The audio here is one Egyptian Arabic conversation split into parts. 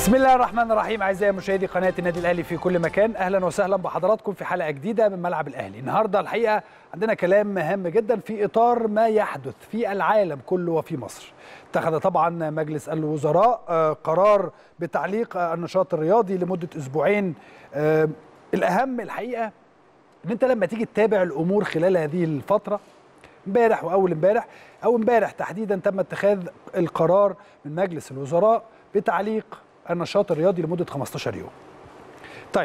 بسم الله الرحمن الرحيم اعزائي مشاهدي قناه النادي الاهلي في كل مكان اهلا وسهلا بحضراتكم في حلقه جديده من ملعب الاهلي النهارده الحقيقه عندنا كلام مهم جدا في اطار ما يحدث في العالم كله وفي مصر اتخذ طبعا مجلس الوزراء آه، قرار بتعليق آه، النشاط الرياضي لمده اسبوعين آه، الاهم الحقيقه ان انت لما تيجي تتابع الامور خلال هذه الفتره امبارح واول امبارح او امبارح تحديدا تم اتخاذ القرار من مجلس الوزراء بتعليق النشاط الرياضي لمده 15 يوم. طيب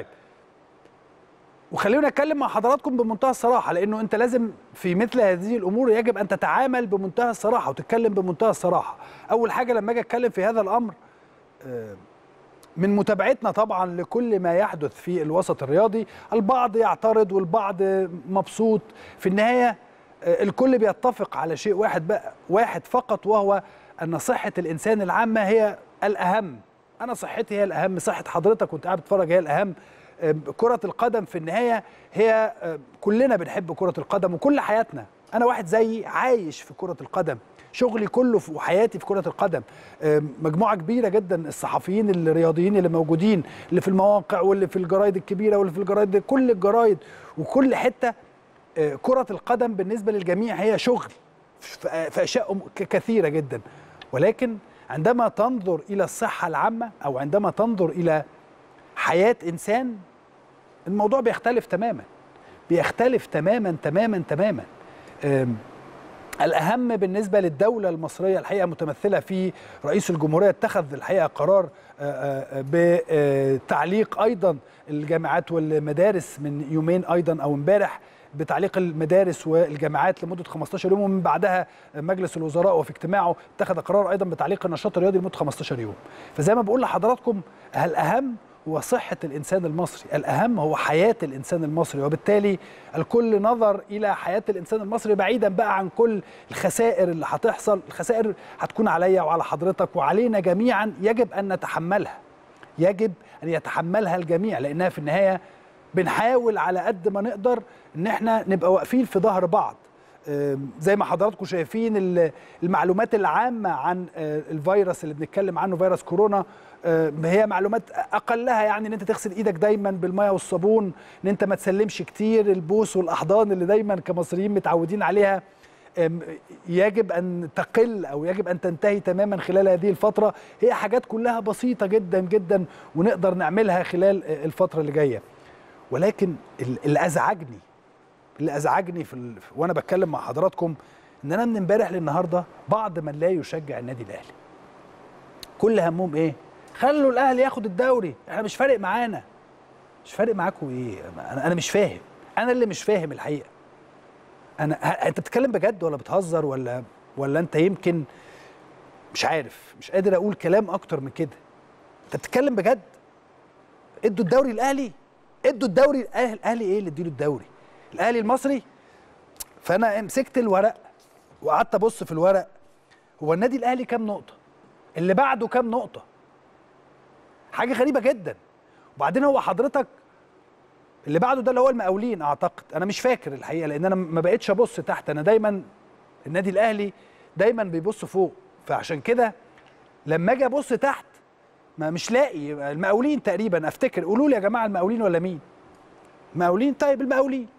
وخلينا نتكلم مع حضراتكم بمنتهى الصراحه لانه انت لازم في مثل هذه الامور يجب ان تتعامل بمنتهى الصراحه وتتكلم بمنتهى الصراحه. اول حاجه لما اجي اتكلم في هذا الامر آه، من متابعتنا طبعا لكل ما يحدث في الوسط الرياضي البعض يعترض والبعض مبسوط في النهايه آه، الكل بيتفق على شيء واحد بقى واحد فقط وهو ان صحه الانسان العامه هي الاهم انا صحتي هي الاهم صحه حضرتك وانت قاعد بتتفرج هي الاهم آه، كره القدم في النهايه هي آه، كلنا بنحب كره القدم وكل حياتنا انا واحد زيي عايش في كره القدم شغلي كله في وحياتي في كره القدم آه، مجموعه كبيره جدا الصحفيين الرياضيين اللي موجودين اللي في المواقع واللي في الجرايد الكبيره واللي في الجرايد كل الجرايد وكل حته آه، كره القدم بالنسبه للجميع هي شغل في في اشياء أم- ك- كثيره جدا ولكن عندما تنظر الى الصحه العامه او عندما تنظر الى حياه انسان الموضوع بيختلف تماما بيختلف تماما تماما تماما أم، الأهم بالنسبة للدولة المصرية الحقيقة متمثلة في رئيس الجمهورية اتخذ الحقيقة قرار آه، آه، بتعليق أيضا الجامعات والمدارس من يومين أيضا أو امبارح بتعليق المدارس والجامعات لمدة 15 يوم ومن بعدها مجلس الوزراء وفي اجتماعه اتخذ قرار أيضا بتعليق النشاط الرياضي لمدة 15 يوم فزي ما بقول لحضراتكم الأهم هو صحة الإنسان المصري الأهم هو حياة الإنسان المصري وبالتالي الكل نظر إلى حياة الإنسان المصري بعيدا بقى عن كل الخسائر اللي هتحصل الخسائر هتكون عليا وعلى حضرتك وعلينا جميعا يجب أن نتحملها يجب أن يتحملها الجميع لأنها في النهاية بنحاول على قد ما نقدر ان احنا نبقى واقفين في ظهر بعض آم، زي ما حضراتكم شايفين ال- المعلومات العامة عن آه، الفيروس اللي بنتكلم عنه فيروس كورونا آم، هي معلومات اقلها يعني ان انت تغسل ايدك دايما بالميه والصابون ان انت ما تسلمش كتير البوس والاحضان اللي دايما كمصريين متعودين عليها آم، يجب ان تقل او يجب ان تنتهي تماما خلال هذه الفتره هي حاجات كلها بسيطه جدا جدا ونقدر نعملها خلال آه، الفتره اللي جايه ولكن ال- اللي ازعجني اللي ازعجني في ال... وانا بتكلم مع حضراتكم ان انا من امبارح للنهارده بعض من لا يشجع النادي الاهلي كل همهم ايه خلوا الاهلي ياخد الدوري احنا مش فارق معانا مش فارق معاكم ايه انا انا مش فاهم انا اللي مش فاهم الحقيقه انا ه... انت بتتكلم بجد ولا بتهزر ولا ولا انت يمكن مش عارف مش قادر اقول كلام اكتر من كده انت بتتكلم بجد ادوا الدوري الاهلي ادوا الدوري الاهلي الاهلي ايه اللي اديله الدوري الاهلي المصري فانا مسكت الورق وقعدت ابص في الورق هو النادي الاهلي كام نقطه اللي بعده كام نقطه حاجه غريبه جدا وبعدين هو حضرتك اللي بعده ده اللي هو المقاولين اعتقد انا مش فاكر الحقيقه لان انا ما بقتش ابص تحت انا دايما النادي الاهلي دايما بيبص فوق فعشان كده لما اجي ابص تحت ما مش لاقي المقاولين تقريبا افتكر قولوا لي يا جماعه المقاولين ولا مين مقاولين طيب المقاولين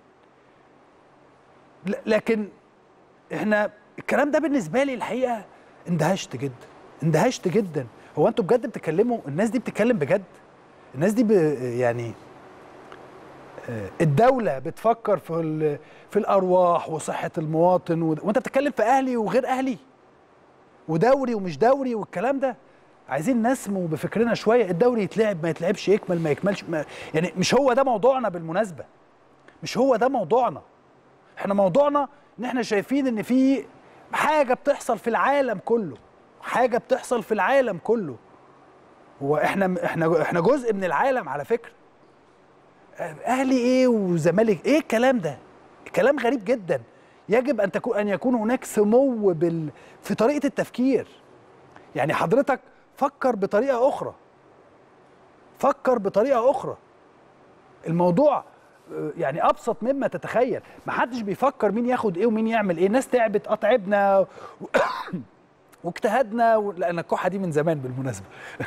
ل- لكن احنا الكلام ده بالنسبه لي الحقيقه اندهشت جدا اندهشت جدا هو انتوا بجد بتتكلموا الناس دي بتتكلم بجد الناس دي ب... يعني آه، الدولة بتفكر في ال... في الأرواح وصحة المواطن و... وأنت بتتكلم في أهلي وغير أهلي ودوري ومش دوري والكلام ده عايزين نسمو بفكرنا شويه الدوري يتلعب ما يتلعبش يكمل ما يكملش ما يعني مش هو ده موضوعنا بالمناسبه مش هو ده موضوعنا احنا موضوعنا ان احنا شايفين ان في حاجه بتحصل في العالم كله حاجه بتحصل في العالم كله هو احنا احنا احنا جزء من العالم على فكره اهلي ايه وزمالك ايه الكلام ده كلام غريب جدا يجب ان تكون ان يكون هناك سمو بال في طريقه التفكير يعني حضرتك فكر بطريقه اخرى فكر بطريقه اخرى الموضوع آه، يعني ابسط مما تتخيل ما حدش بيفكر مين ياخد ايه ومين يعمل ايه ناس تعبت اه تعبنا واجتهدنا و... لان الكحه دي من زمان بالمناسبه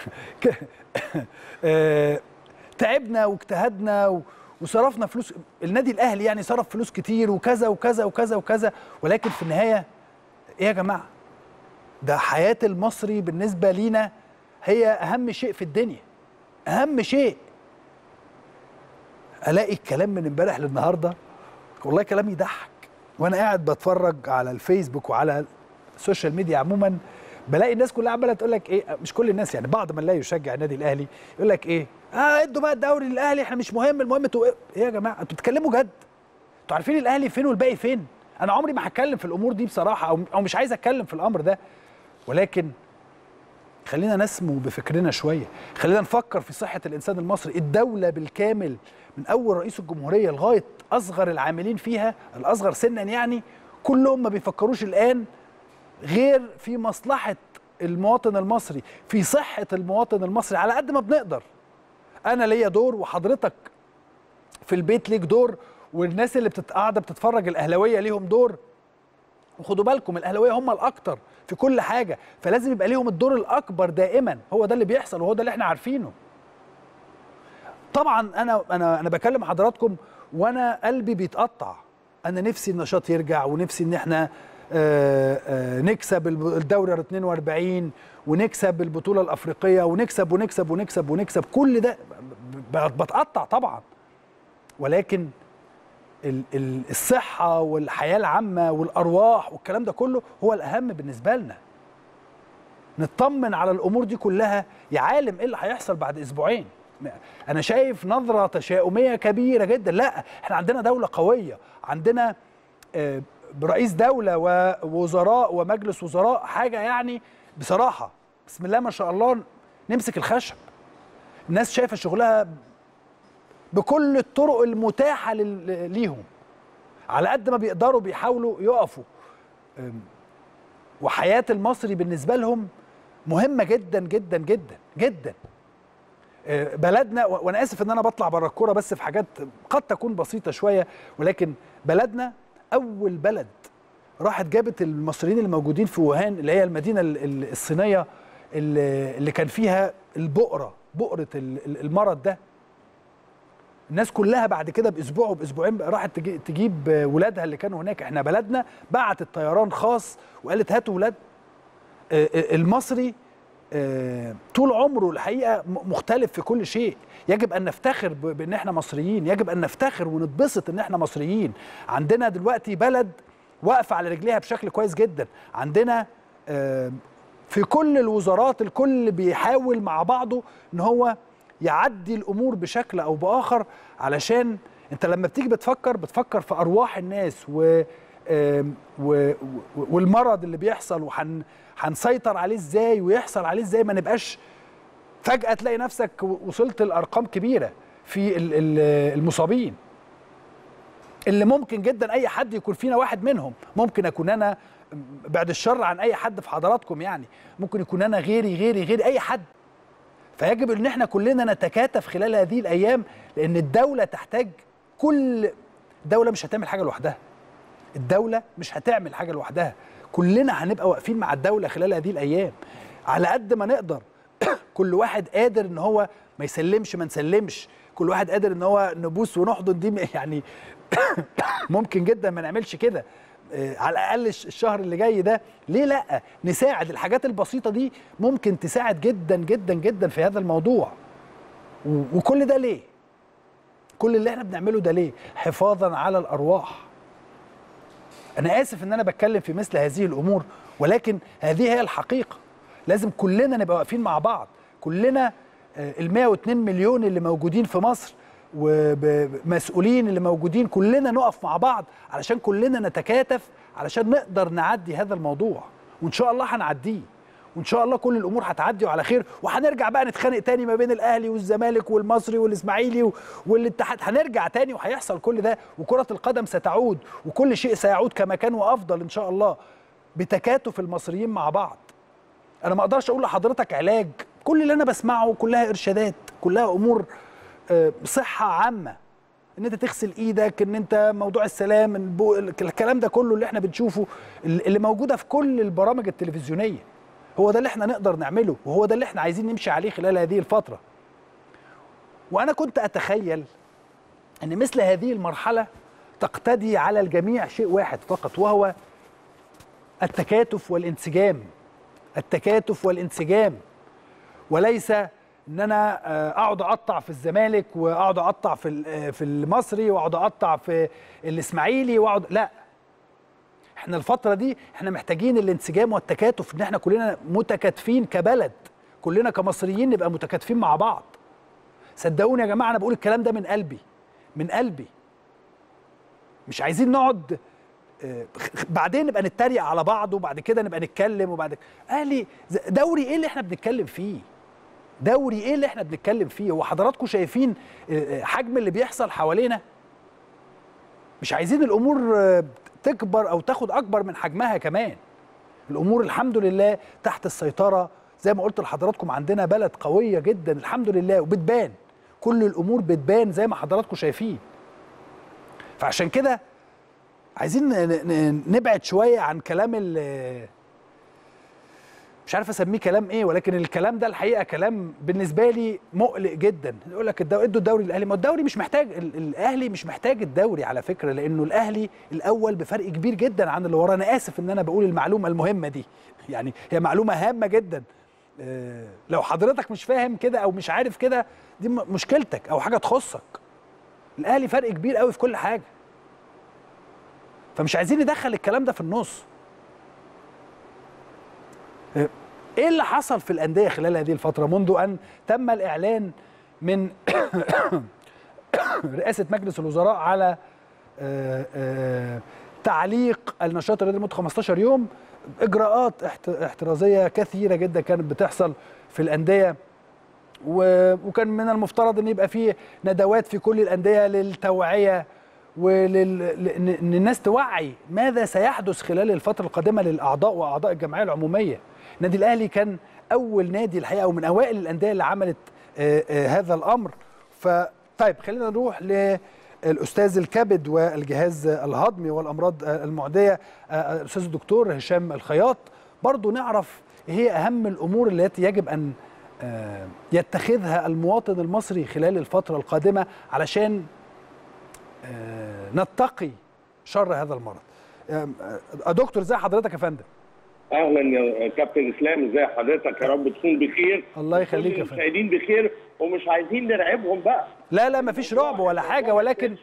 آه، تعبنا واجتهدنا و... وصرفنا فلوس النادي الاهلي يعني صرف فلوس كتير وكذا وكذا وكذا وكذا ولكن في النهايه ايه يا جماعه ده حياه المصري بالنسبه لينا هي اهم شيء في الدنيا اهم شيء الاقي الكلام من امبارح للنهارده والله كلام يضحك وانا قاعد بتفرج على الفيسبوك وعلى السوشيال ميديا عموما بلاقي الناس كلها عماله تقول لك ايه مش كل الناس يعني بعض من لا يشجع النادي الاهلي يقول لك ايه اه ادوا بقى الدوري للاهلي احنا مش مهم المهم انتوا ايه يا جماعه انتوا بتتكلموا جد انتوا عارفين الاهلي فين والباقي فين انا عمري ما هتكلم في الامور دي بصراحه او او مش عايز اتكلم في الامر ده ولكن خلينا نسمو بفكرنا شويه خلينا نفكر في صحه الانسان المصري الدوله بالكامل من اول رئيس الجمهوريه لغايه اصغر العاملين فيها الاصغر سنا يعني كلهم ما بيفكروش الان غير في مصلحه المواطن المصري في صحه المواطن المصري على قد ما بنقدر انا ليا دور وحضرتك في البيت ليك دور والناس اللي بتت- قاعده بتتفرج الاهلاويه ليهم دور وخدوا بالكم الاهلاويه هم الاكتر في كل حاجه فلازم يبقى ليهم الدور الاكبر دائما هو ده اللي بيحصل وهو ده اللي احنا عارفينه طبعا انا انا انا بكلم حضراتكم وانا قلبي بيتقطع انا نفسي النشاط يرجع ونفسي ان احنا آه، آه، نكسب الب- الدوري 42 ونكسب البطوله الافريقيه ونكسب ونكسب ونكسب ونكسب كل ده ب- ب- بتقطع طبعا ولكن ال- ال- الصحه والحياه العامه والارواح والكلام ده كله هو الاهم بالنسبه لنا نطمن على الامور دي كلها يا عالم ايه اللي هيحصل بعد اسبوعين انا شايف نظره تشاؤميه كبيره جدا لا احنا عندنا دوله قويه عندنا آه، رئيس دوله ووزراء ومجلس وزراء حاجه يعني بصراحه بسم الله ما شاء الله نمسك الخشب الناس شايفه شغلها بكل الطرق المتاحه لل- ليهم على قد ما بيقدروا بيحاولوا يقفوا أم، وحياه المصري بالنسبه لهم مهمه جدا جدا جدا جدا آه، بلدنا و- وانا اسف ان انا بطلع بره الكوره بس في حاجات قد تكون بسيطه شويه ولكن بلدنا اول بلد راحت جابت المصريين اللي موجودين في ووهان اللي هي المدينه ال- ال- الصينيه اللي اللي كان فيها البؤره بؤره ال- ال- المرض ده الناس كلها بعد كده باسبوع وباسبوعين بقى راحت تجي- تجيب ولادها اللي كانوا هناك احنا بلدنا بعتت طيران خاص وقالت هاتوا ولاد آه، آه، المصري آه، طول عمره الحقيقه م- مختلف في كل شيء يجب ان نفتخر ب- بان احنا مصريين يجب ان نفتخر ونتبسط ان احنا مصريين عندنا دلوقتي بلد واقفه على رجليها بشكل كويس جدا عندنا آه، في كل الوزارات الكل بيحاول مع بعضه ان هو يعدي الامور بشكل او باخر علشان انت لما بتيجي بتفكر بتفكر في ارواح الناس و آم، و- و- والمرض اللي بيحصل وهنسيطر عليه ازاي ويحصل عليه ازاي ما نبقاش فجأة تلاقي نفسك وصلت لأرقام كبيرة في ال- ال- المصابين اللي ممكن جدا أي حد يكون فينا واحد منهم ممكن أكون أنا بعد الشر عن أي حد في حضراتكم يعني ممكن يكون أنا غيري غيري غيري أي حد فيجب ان احنا كلنا نتكاتف خلال هذه الايام لان الدوله تحتاج كل دوله مش هتعمل حاجه لوحدها الدوله مش هتعمل حاجه لوحدها كلنا هنبقى واقفين مع الدوله خلال هذه الايام على قد ما نقدر كل واحد قادر ان هو ما يسلمش ما نسلمش كل واحد قادر ان هو نبوس ونحضن دي يعني ممكن جدا ما نعملش كده آه، على الاقل الش- الشهر اللي جاي ده ليه لا نساعد الحاجات البسيطه دي ممكن تساعد جدا جدا جدا في هذا الموضوع و- وكل ده ليه كل اللي احنا بنعمله ده ليه حفاظا على الارواح انا اسف ان انا بتكلم في مثل هذه الامور ولكن هذه هي الحقيقه لازم كلنا نبقى واقفين مع بعض كلنا ال 102 مليون اللي موجودين في مصر ومسؤولين اللي موجودين كلنا نقف مع بعض علشان كلنا نتكاتف علشان نقدر نعدي هذا الموضوع وان شاء الله هنعديه وان شاء الله كل الامور هتعدي وعلى خير وهنرجع بقى نتخانق تاني ما بين الاهلي والزمالك والمصري والاسماعيلي و- والاتحاد هنرجع تاني وهيحصل كل ده وكره القدم ستعود وكل شيء سيعود كما كان وافضل ان شاء الله بتكاتف المصريين مع بعض انا ما اقدرش اقول لحضرتك علاج كل اللي انا بسمعه كلها ارشادات كلها امور آه، صحه عامه ان انت تغسل ايدك ان انت موضوع السلام البو- الكلام ده كله اللي احنا بنشوفه اللي موجوده في كل البرامج التلفزيونيه هو ده اللي احنا نقدر نعمله وهو ده اللي احنا عايزين نمشي عليه خلال هذه الفتره وانا كنت اتخيل ان مثل هذه المرحله تقتدي على الجميع شيء واحد فقط وهو التكاتف والانسجام التكاتف والانسجام وليس ان انا اقعد اقطع في الزمالك واقعد اقطع في في المصري واقعد اقطع في الاسماعيلي واقعد لا احنا الفتره دي احنا محتاجين الانسجام والتكاتف ان احنا كلنا متكاتفين كبلد كلنا كمصريين نبقى متكاتفين مع بعض صدقوني يا جماعه انا بقول الكلام ده من قلبي من قلبي مش عايزين نقعد بعدين نبقى نتريق على بعض وبعد كده نبقى نتكلم وبعد اهلي دوري ايه اللي احنا بنتكلم فيه دوري ايه اللي احنا بنتكلم فيه هو حضراتكم شايفين حجم اللي بيحصل حوالينا مش عايزين الامور تكبر او تاخد اكبر من حجمها كمان الامور الحمد لله تحت السيطره زي ما قلت لحضراتكم عندنا بلد قويه جدا الحمد لله وبتبان كل الامور بتبان زي ما حضراتكم شايفين فعشان كده عايزين نبعد شويه عن كلام مش عارف اسميه كلام ايه ولكن الكلام ده الحقيقه كلام بالنسبه لي مقلق جدا يقول لك الدوري ادوا الدوري للاهلي ما الدوري مش محتاج الاهلي مش محتاج الدوري على فكره لانه الاهلي الاول بفرق كبير جدا عن اللي وراه انا اسف ان انا بقول المعلومه المهمه دي يعني هي معلومه هامه جدا لو حضرتك مش فاهم كده او مش عارف كده دي مشكلتك او حاجه تخصك الاهلي فرق كبير قوي في كل حاجه فمش عايزين ندخل الكلام ده في النص ايه اللي حصل في الانديه خلال هذه الفتره منذ ان تم الاعلان من رئاسه مجلس الوزراء على تعليق النشاط الرياضي لمده 15 يوم اجراءات احترازيه كثيره جدا كانت بتحصل في الانديه وكان من المفترض ان يبقى فيه ندوات في كل الانديه للتوعيه وان الناس توعي ماذا سيحدث خلال الفتره القادمه للاعضاء واعضاء الجمعيه العموميه النادي الاهلي كان اول نادي الحقيقه ومن اوائل الانديه اللي عملت آآ آآ هذا الامر فطيب خلينا نروح للاستاذ الكبد والجهاز الهضمي والامراض المعديه الاستاذ الدكتور هشام الخياط برضو نعرف ايه هي اهم الامور التي يجب ان يتخذها المواطن المصري خلال الفتره القادمه علشان نتقي شر هذا المرض دكتور ازي حضرتك يا فندم اهلا يا كابتن اسلام ازي حضرتك يا رب تكون بخير الله يخليك يا فندم المشاهدين بخير ومش عايزين نرعبهم بقى لا لا مفيش رعب ولا حاجه ولكن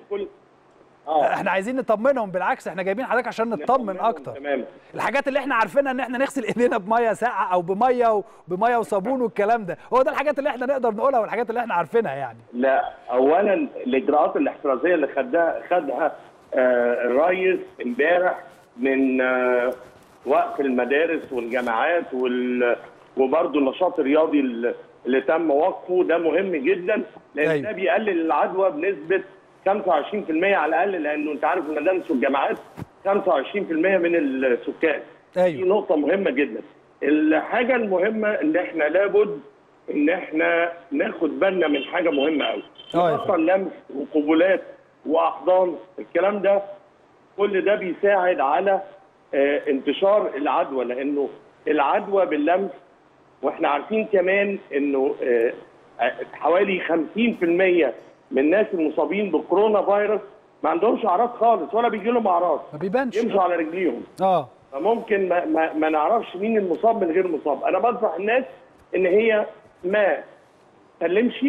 آه. احنا عايزين نطمنهم بالعكس احنا جايبين حضرتك عشان نطمن اكتر تمام الحاجات اللي احنا عارفينها ان احنا نغسل ايدينا بميه ساقعه او بميه وبميه وصابون والكلام ده هو ده الحاجات اللي احنا نقدر نقولها والحاجات اللي احنا عارفينها يعني لا اولا الاجراءات الاحترازيه اللي خدها خدها آه الرئيس امبارح من آه وقف المدارس والجامعات وال وبرضه النشاط الرياضي اللي تم وقفه ده مهم جدا لان أيوه. ده بيقلل العدوى بنسبه 25% على الاقل لانه انت عارف المدارس والجامعات 25% من السكان. ايوه دي نقطه مهمه جدا. الحاجه المهمه ان احنا لابد ان احنا ناخد بالنا من حاجه مهمه قوي. أيوه. لمس وقبولات واحضان الكلام ده كل ده بيساعد على اه انتشار العدوى لانه العدوى باللمس واحنا عارفين كمان انه اه حوالي 50% من الناس المصابين بالكورونا فيروس ما عندهمش اعراض خالص ولا بيجي لهم اعراض ما بيبانش يمشوا على رجليهم اه فممكن ما, ما, ما نعرفش مين المصاب من غير مصاب انا بنصح الناس ان هي ما تسلمش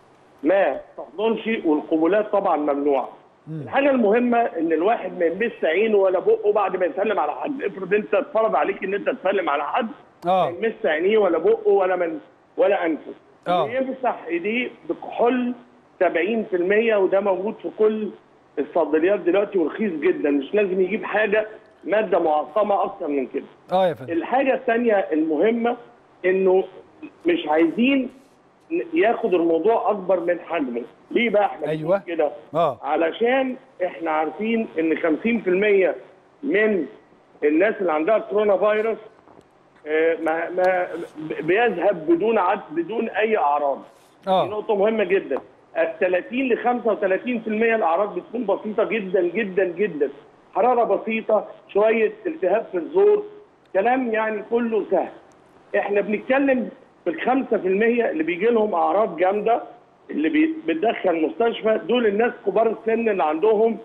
ما تحضنش والقبولات طبعا ممنوعه الحاجه المهمه ان الواحد ما يلمسش عينه ولا بقه بعد ما يسلم على حد افرض انت اتفرض عليك ان انت تسلم على حد اه ما يلمسش عينيه ولا بقه ولا من ولا انفه اه يمسح ايديه بكحول 70% وده موجود في كل الصيدليات دلوقتي ورخيص جدا مش لازم يجيب حاجه ماده معقمه اكتر من كده. اه يا فندم الحاجه الثانيه المهمه انه مش عايزين ياخد الموضوع اكبر من حجمه، ليه بقى احنا أيوة. كده؟ اه علشان احنا عارفين ان 50% من الناس اللي عندها كورونا فيروس آه، ما ما بيذهب بدون عد بدون اي اعراض. دي اه نقطة مهمة جدا. ال 30 ل 35% الأعراض بتكون بسيطة جدا جدا جدا. حرارة بسيطة، شوية التهاب في الزور، كلام يعني كله سهل. احنا بنتكلم في الخمسة في المية اللي بيجي لهم اعراض جامده اللي بي- بتدخل مستشفى دول الناس كبار السن اللي عندهم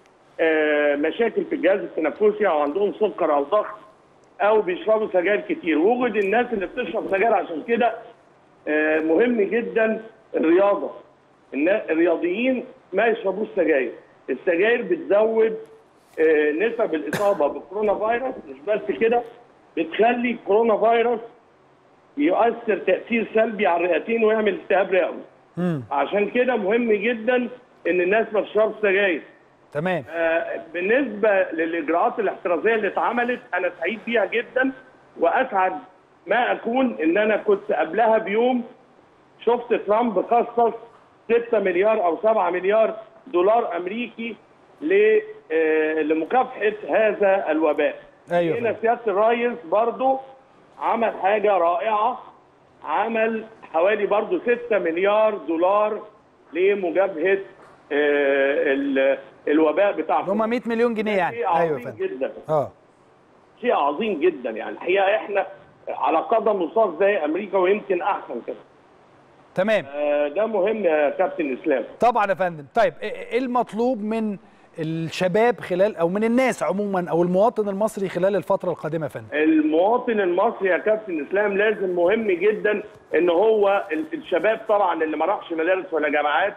آه، مشاكل في الجهاز التنفسي او عندهم سكر او ضغط او بيشربوا سجاير كتير وجد الناس اللي بتشرب سجاير عشان كده آه، مهم جدا الرياضه النا- الرياضيين ما يشربوش سجاير السجاير بتزود آه، نسب الاصابه بالكورونا فيروس مش بس كده بتخلي الكورونا فيروس يؤثر تاثير سلبي على الرئتين ويعمل التهاب رئوي امم عشان كده مهم جدا ان الناس ما تشربش سجاير تمام آه، بالنسبه للاجراءات الاحترازيه اللي اتعملت انا سعيد بيها جدا واسعد ما اكون ان انا كنت قبلها بيوم شفت ترامب خصص 6 مليار او 7 مليار دولار امريكي ل- آه، لمكافحه هذا الوباء. أيوة. هنا سياده الرئيس برضو عمل حاجه رائعه عمل حوالي برضو 6 مليار دولار لمجابهه آه، ال- الوباء بتاع هم 100 مليون جنيه يعني شيء ايوه عظيم فندم جدا اه شيء عظيم جدا يعني الحقيقه احنا على قدم وساق زي امريكا ويمكن احسن كده تمام آه، ده مهم يا كابتن اسلام طبعا يا فندم طيب ايه إيه المطلوب من الشباب خلال او من الناس عموما او المواطن المصري خلال الفتره القادمه يا فندم المواطن المصري يا كابتن اسلام لازم مهم جدا ان هو ال- الشباب طبعا اللي ما راحش مدارس ولا جامعات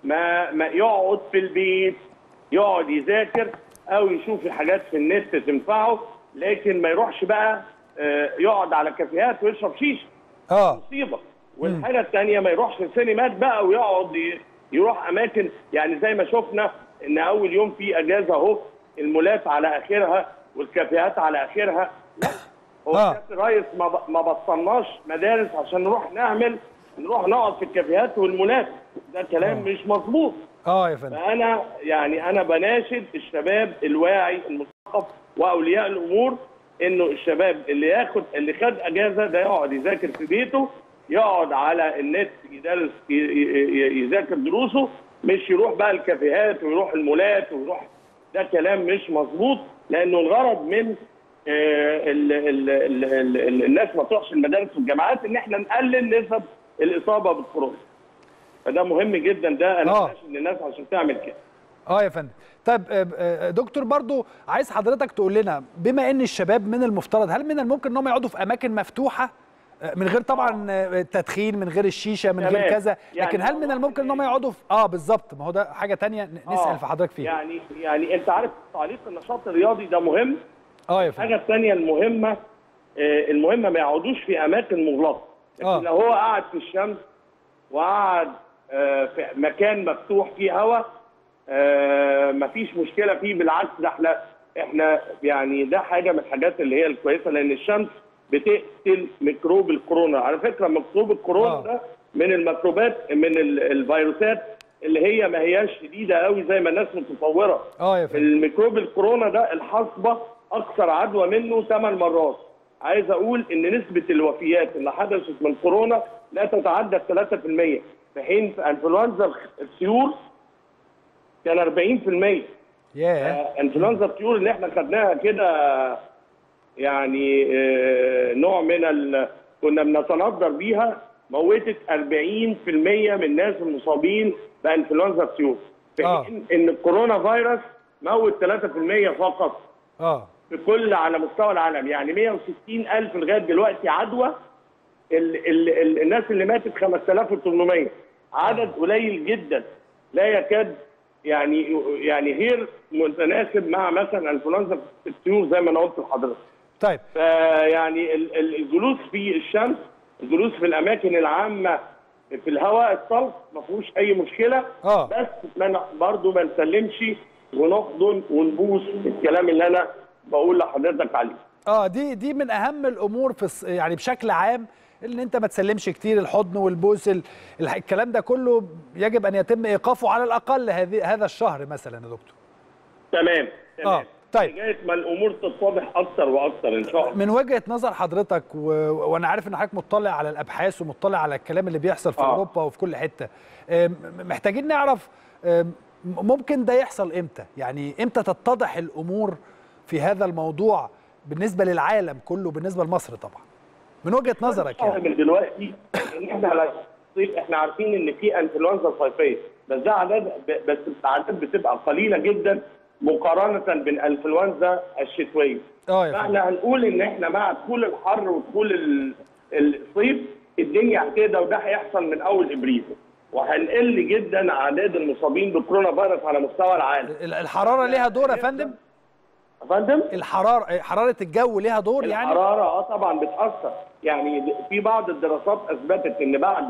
ما ما يقعد في البيت يقعد يذاكر او يشوف الحاجات في النت تنفعه لكن ما يروحش بقى آه، يقعد على كافيهات ويشرب شيشه اه مصيبه والحاجه الثانيه ما يروحش السينمات بقى ويقعد ي- يروح اماكن يعني زي ما شفنا ان اول يوم في اجازه اهو المولات على اخرها والكافيهات على اخرها لا هو آه. سياده الرئيس ما ب- ما بطلناش مدارس عشان نروح نعمل نروح نقعد في الكافيهات والمولات ده كلام مش مظبوط اه يا فندم فانا يعني انا بناشد الشباب الواعي المثقف واولياء الامور انه الشباب اللي ياخد اللي خد اجازه ده يقعد يذاكر في بيته يقعد على النت يدرس ي- ي- يذاكر دروسه مش يروح بقى الكافيهات ويروح المولات ويروح ده كلام مش مظبوط لانه الغرض من آه، ال ال ال ال ال الناس ما تروحش المدارس والجامعات ان احنا نقلل نسب الاصابه بالكورونا فده مهم جدا ده انا آه. بناشد الناس عشان تعمل كده اه يا فندم طيب آه، آه، دكتور برضو عايز حضرتك تقول لنا بما ان الشباب من المفترض هل من الممكن انهم يقعدوا في اماكن مفتوحه آه، من غير طبعا آه، التدخين من غير الشيشه من غير تمام. كذا يعني لكن هل من الممكن انهم يقعدوا في اه بالظبط ما هو ده حاجه تانية ن- نسال آه. في حضرتك فيها يعني يعني انت عارف تعليق النشاط الرياضي ده مهم اه يا فندم الحاجه الثانيه المهمه آه، المهمه ما يقعدوش في اماكن مغلقه لكن آه. لو هو قاعد في الشمس وقعد آه، في مكان مفتوح فيه هواء آه، مفيش مشكله فيه بالعكس ده احنا احنا يعني ده حاجه من الحاجات اللي هي الكويسه لان الشمس بتقتل ميكروب الكورونا على فكره ميكروب الكورونا آه. ده من الميكروبات من ال- الفيروسات اللي هي ما هياش شديده قوي زي ما الناس متصوره اه يا فندم الميكروب الكورونا ده الحصبه اكثر عدوى منه ثمان مرات عايز اقول ان نسبه الوفيات اللي حدثت من كورونا لا تتعدى 3% في حين في انفلونزا الطيور كان 40% ياه آه، انفلونزا الطيور اللي احنا خدناها كده يعني آه، نوع من ال... كنا بنتنظر بيها موتت 40% من الناس المصابين بانفلونزا الطيور في آه. حين ان الكورونا فيروس موت 3% فقط اه في كل على مستوى العالم يعني 160 ألف لغاية دلوقتي عدوى ال ال ال الناس اللي ماتت 5800 عدد قليل جدا لا يكاد يعني يعني غير متناسب مع مثلا انفلونزا الطيور زي ما انا قلت لحضرتك طيب فيعني ال- ال- الجلوس في الشمس الجلوس في الاماكن العامه في الهواء الطلق ما فيهوش اي مشكله آه. بس ما ن- برضه ما نسلمش ونحضن ونبوس الكلام اللي انا بقول لحضرتك عليه اه دي دي من اهم الامور في الص- يعني بشكل عام ان انت ما تسلمش كتير الحضن والبوس ال- الح- الكلام ده كله يجب ان يتم ايقافه على الاقل هذه هذا الشهر مثلا يا دكتور تمام تمام آه، طيب. لغايه ما الامور تتضح اكتر واكتر ان شاء الله من وجهه نظر حضرتك و... وانا عارف ان حضرتك مطلع على الابحاث ومطلع على الكلام اللي بيحصل في آه. اوروبا وفي كل حته آم، محتاجين نعرف آم، ممكن ده يحصل امتى يعني امتى تتضح الامور في هذا الموضوع بالنسبه للعالم كله بالنسبه لمصر طبعا من وجهه نظرك يعني من دلوقتي ان احنا على الصيف احنا عارفين ان في انفلونزا صيفيه بس ده عدد بس الاعداد بتبقى قليله جدا مقارنه بالانفلونزا الشتويه اه يا فندم فاحنا هنقول ان احنا مع دخول الحر ودخول ال- الصيف الدنيا هتهدى وده هيحصل من اول ابريل وهنقل جدا اعداد المصابين بكورونا فيروس على مستوى العالم ال- الحراره ليها دور يا فندم يا فندم الحراره حراره الجو ليها دور يعني الحراره اه طبعا بتاثر يعني في بعض الدراسات اثبتت ان بعد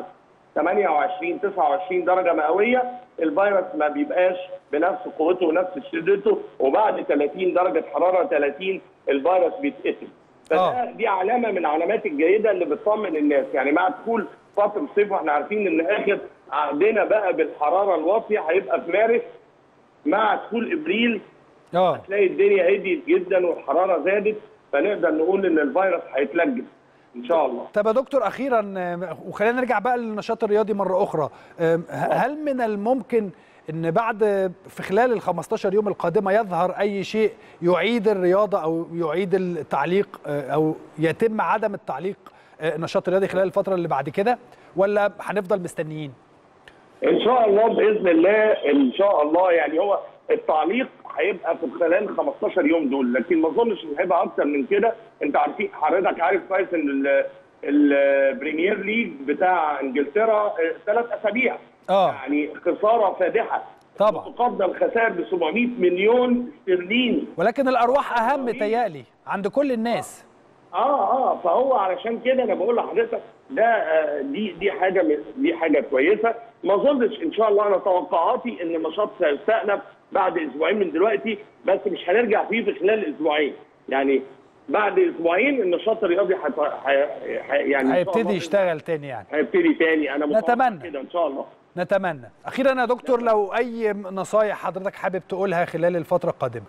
28 29 درجه مئويه الفيروس ما بيبقاش بنفس قوته ونفس شدته وبعد 30 درجه حراره 30 الفيروس بيتقتل فده آه. دي علامه من العلامات الجيده اللي بتطمن الناس يعني مع دخول فتره الصيف واحنا عارفين ان اخر عقدنا بقى بالحراره الواطيه هيبقى في مارس مع دخول ابريل اه تلاقي الدنيا هديت جدا والحراره زادت فنقدر نقول ان الفيروس هيتلجم ان شاء الله طب يا دكتور اخيرا آه، وخلينا نرجع بقى للنشاط الرياضي مره اخرى آم، ه- هل من الممكن ان بعد في خلال ال 15 يوم القادمه يظهر اي شيء يعيد الرياضه او يعيد التعليق آه، او يتم عدم التعليق آه، النشاط الرياضي خلال الفتره اللي بعد كده ولا هنفضل مستنيين؟ ان شاء الله باذن الله ان شاء الله يعني هو التعليق هيبقى في خلال 15 يوم دول لكن ما اظنش ان هيبقى اكتر من كده انت عارفين حضرتك عارف كويس ان ال- البريمير ليج بتاع انجلترا ثلاث اسابيع اه يعني خساره فادحه طبعا تقدم خسائر ب 700 مليون استرليني ولكن الارواح اهم تيالي عند كل الناس اه اه فهو علشان كده انا بقول لحضرتك ده آه دي دي حاجه من- دي حاجه كويسه ما اظنش ان شاء الله انا توقعاتي ان النشاط سيستأنف بعد اسبوعين من دلوقتي بس مش هنرجع فيه في خلال اسبوعين يعني بعد اسبوعين النشاط الرياضي حت... ح... ح... يعني إن شاء هيبتدي الله يشتغل تاني يعني هيبتدي تاني انا متوقع نتمنى. كده ان شاء الله نتمنى اخيرا يا دكتور لو اي نصايح حضرتك حابب تقولها خلال الفتره القادمه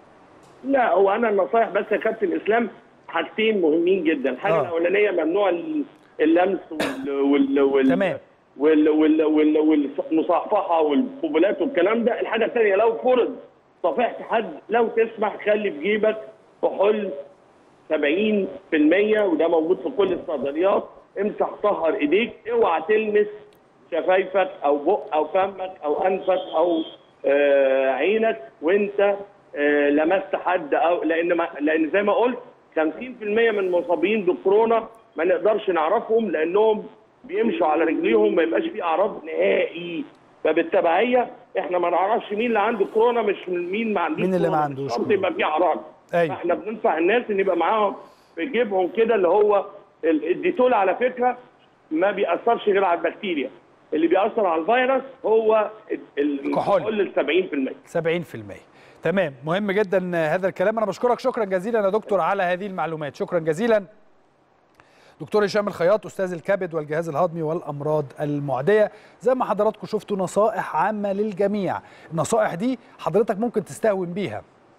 لا هو انا النصايح بس يا كابتن اسلام حاجتين مهمين جدا الحاجه آه. الاولانيه ممنوع ال- اللمس وال وال وال تمام. وال وال وال والمصافحه والقبلات والكلام ده الحاجه الثانيه لو فرض صافحت حد لو تسمح خلي في جيبك كحول 70% وده موجود في كل الصيدليات امسح طهر ايديك اوعى تلمس شفايفك او بق او فمك او انفك او آه عينك وانت آه لمست حد او لان ما لان زي ما قلت 50% من المصابين بكورونا ما نقدرش نعرفهم لانهم بيمشوا على رجليهم ما يبقاش في اعراض نهائي فبالتبعيه احنا ما نعرفش مين اللي عنده كورونا مش مين ما عندوش مين اللي ما كورونا. عندوش مش شرط كورونا. يبقى في اعراض أيوة. فاحنا بننصح الناس ان يبقى معاهم في جيبهم كده اللي هو ال- الديتول على فكره ما بيأثرش غير على البكتيريا اللي بيأثر على الفيروس هو ال- ال- كحول. الكحول ال 70% 70% تمام مهم جدا هذا الكلام انا بشكرك شكرا جزيلا يا دكتور على هذه المعلومات شكرا جزيلا دكتور هشام الخياط استاذ الكبد والجهاز الهضمي والامراض المعديه زي ما حضراتكم شفتوا نصائح عامه للجميع النصائح دي حضرتك ممكن تستهون بيها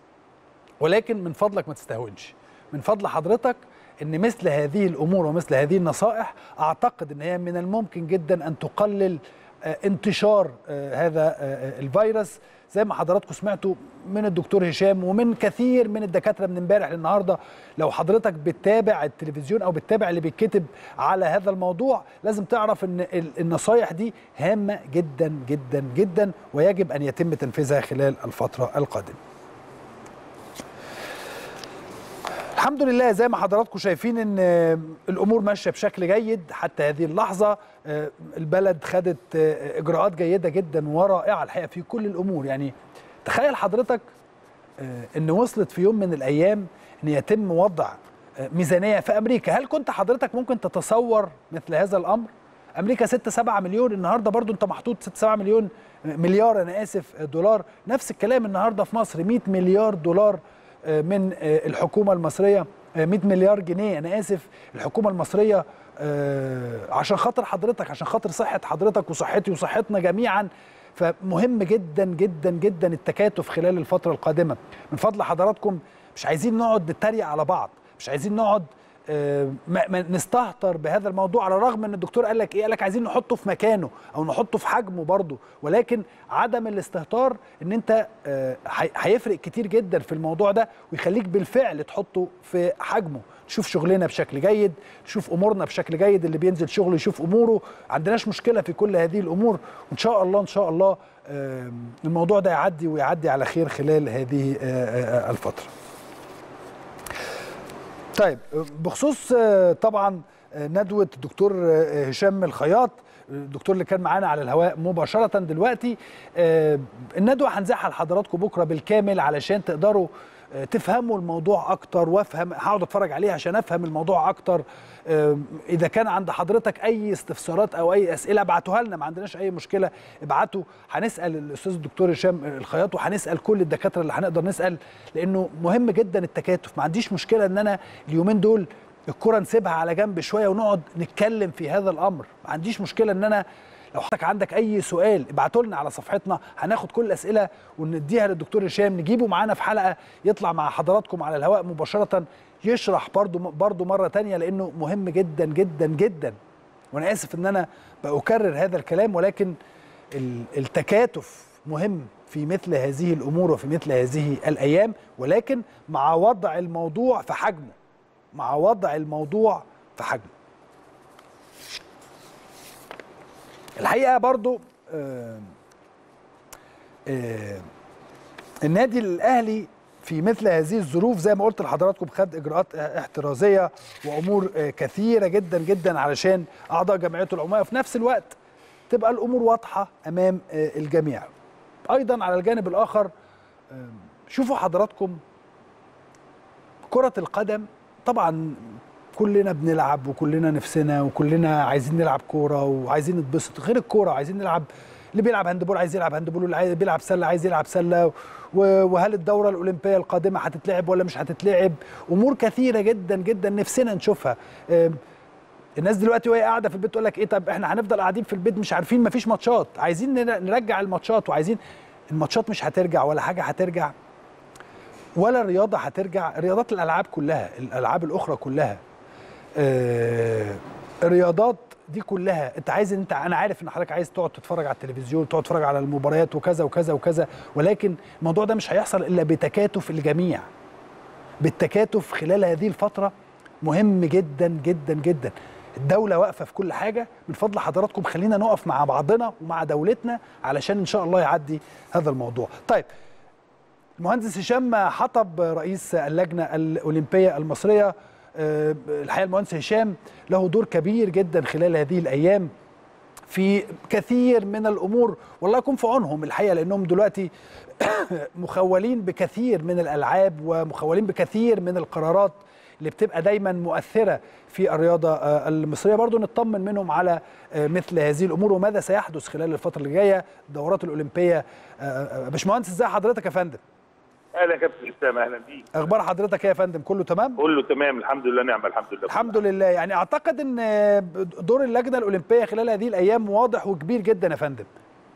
ولكن من فضلك ما تستهونش من فضل حضرتك ان مثل هذه الامور ومثل هذه النصائح اعتقد ان هي من الممكن جدا ان تقلل آه، انتشار آه، هذا آه، آه، الفيروس زي ما حضراتكم سمعتوا من الدكتور هشام ومن كثير من الدكاتره من امبارح للنهارده لو حضرتك بتتابع التلفزيون او بتتابع اللي بيتكتب على هذا الموضوع لازم تعرف ان ال- النصايح دي هامه جدا جدا جدا ويجب ان يتم تنفيذها خلال الفتره القادمه الحمد لله زي ما حضراتكم شايفين ان الامور ماشيه بشكل جيد حتى هذه اللحظه آه، البلد خدت آه، اجراءات جيده جدا ورائعه الحقيقه في كل الامور يعني تخيل حضرتك آه، ان وصلت في يوم من الايام ان يتم وضع آه، ميزانيه في امريكا هل كنت حضرتك ممكن تتصور مثل هذا الامر امريكا 6 7 مليون النهارده برضو انت محطوط 6 7 مليون مليار انا اسف دولار نفس الكلام النهارده في مصر 100 مليار دولار آه، من آه، الحكومه المصريه آه، 100 مليار جنيه انا اسف الحكومه المصريه آه، عشان خاطر حضرتك عشان خاطر صحه حضرتك وصحتي وصحتنا جميعا فمهم جدا جدا جدا التكاتف خلال الفتره القادمه من فضل حضراتكم مش عايزين نقعد نتريق على بعض مش عايزين نقعد آه، ما ما نستهتر بهذا الموضوع على الرغم ان الدكتور قال لك ايه قال لك عايزين نحطه في مكانه او نحطه في حجمه برضه ولكن عدم الاستهتار ان انت آه، هي- هيفرق كتير جدا في الموضوع ده ويخليك بالفعل تحطه في حجمه نشوف شغلنا بشكل جيد نشوف امورنا بشكل جيد اللي بينزل شغله يشوف اموره عندناش مشكله في كل هذه الامور وان شاء الله ان شاء الله آم، الموضوع ده يعدي ويعدي على خير خلال هذه آه، آه، الفتره طيب بخصوص آه، طبعا آه، ندوه الدكتور آه، هشام الخياط الدكتور اللي كان معانا على الهواء مباشره دلوقتي آه، الندوه هنزعها لحضراتكم بكره بالكامل علشان تقدروا آه، تفهموا الموضوع اكتر وافهم هقعد اتفرج عليه عشان افهم الموضوع اكتر آه، اذا كان عند حضرتك اي استفسارات او اي اسئله ابعتوها لنا ما عندناش اي مشكله ابعتوا هنسال الاستاذ الدكتور هشام الخياط وهنسال كل الدكاتره اللي هنقدر نسال لانه مهم جدا التكاتف ما عنديش مشكله ان انا اليومين دول الكره نسيبها على جنب شويه ونقعد نتكلم في هذا الامر ما عنديش مشكله ان انا لو حضرتك عندك اي سؤال ابعتوا لنا على صفحتنا هناخد كل الاسئله ونديها للدكتور هشام نجيبه معانا في حلقه يطلع مع حضراتكم على الهواء مباشره يشرح برضو برضو مره تانية لانه مهم جدا جدا جدا وانا اسف ان انا بكرر هذا الكلام ولكن ال- التكاتف مهم في مثل هذه الامور وفي مثل هذه الايام ولكن مع وضع الموضوع في حجمه مع وضع الموضوع في حجمه الحقيقه برضو آه آه النادي الاهلي في مثل هذه الظروف زي ما قلت لحضراتكم خد اجراءات احترازيه وامور آه، كثيره جدا جدا علشان اعضاء جمعيته العموميه وفي نفس الوقت تبقى الامور واضحه امام آه، الجميع. ايضا على الجانب الاخر آه، شوفوا حضراتكم كرة القدم طبعا كلنا بنلعب وكلنا نفسنا وكلنا عايزين نلعب كورة وعايزين نتبسط غير الكورة عايزين نلعب اللي بيلعب هاندبول عايز يلعب هاندبول واللي عايز- بيلعب سلة عايز يلعب سلة و- وهل الدورة الأولمبية القادمة هتتلعب ولا مش هتتلعب أمور كثيرة جدا جدا نفسنا نشوفها أم، الناس دلوقتي وهي قاعده في البيت تقول لك ايه طب احنا هنفضل قاعدين في البيت مش عارفين مفيش ماتشات عايزين نر- نرجع الماتشات وعايزين الماتشات مش هترجع ولا حاجه هترجع ولا الرياضه هترجع رياضات الالعاب كلها الالعاب الاخرى كلها آه، الرياضات دي كلها انت عايز انت انا عارف ان حضرتك عايز تقعد تتفرج على التلفزيون تقعد تتفرج على المباريات وكذا وكذا وكذا ولكن الموضوع ده مش هيحصل الا بتكاتف الجميع بالتكاتف خلال هذه الفتره مهم جدا جدا جدا الدولة واقفة في كل حاجة من فضل حضراتكم خلينا نقف مع بعضنا ومع دولتنا علشان إن شاء الله يعدي هذا الموضوع طيب المهندس هشام حطب رئيس اللجنة الأولمبية المصرية آه، الحقيقة المهندس هشام له دور كبير جدا خلال هذه الأيام في كثير من الامور والله يكون في عونهم الحقيقه لانهم دلوقتي مخولين بكثير من الالعاب ومخولين بكثير من القرارات اللي بتبقى دايما مؤثره في الرياضه آه، المصريه برضو نطمن منهم على آه، مثل هذه الامور وماذا سيحدث خلال الفتره اللي جايه الدورات الاولمبيه آه، آه، باشمهندس ازي حضرتك يا فندم اهلا يا كابتن اسلام اهلا بيك اخبار حضرتك ايه يا فندم كله تمام كله تمام الحمد لله نعم الحمد لله الحمد لله يعني اعتقد ان آه، دور اللجنه الاولمبيه خلال هذه الايام واضح وكبير جدا يا فندم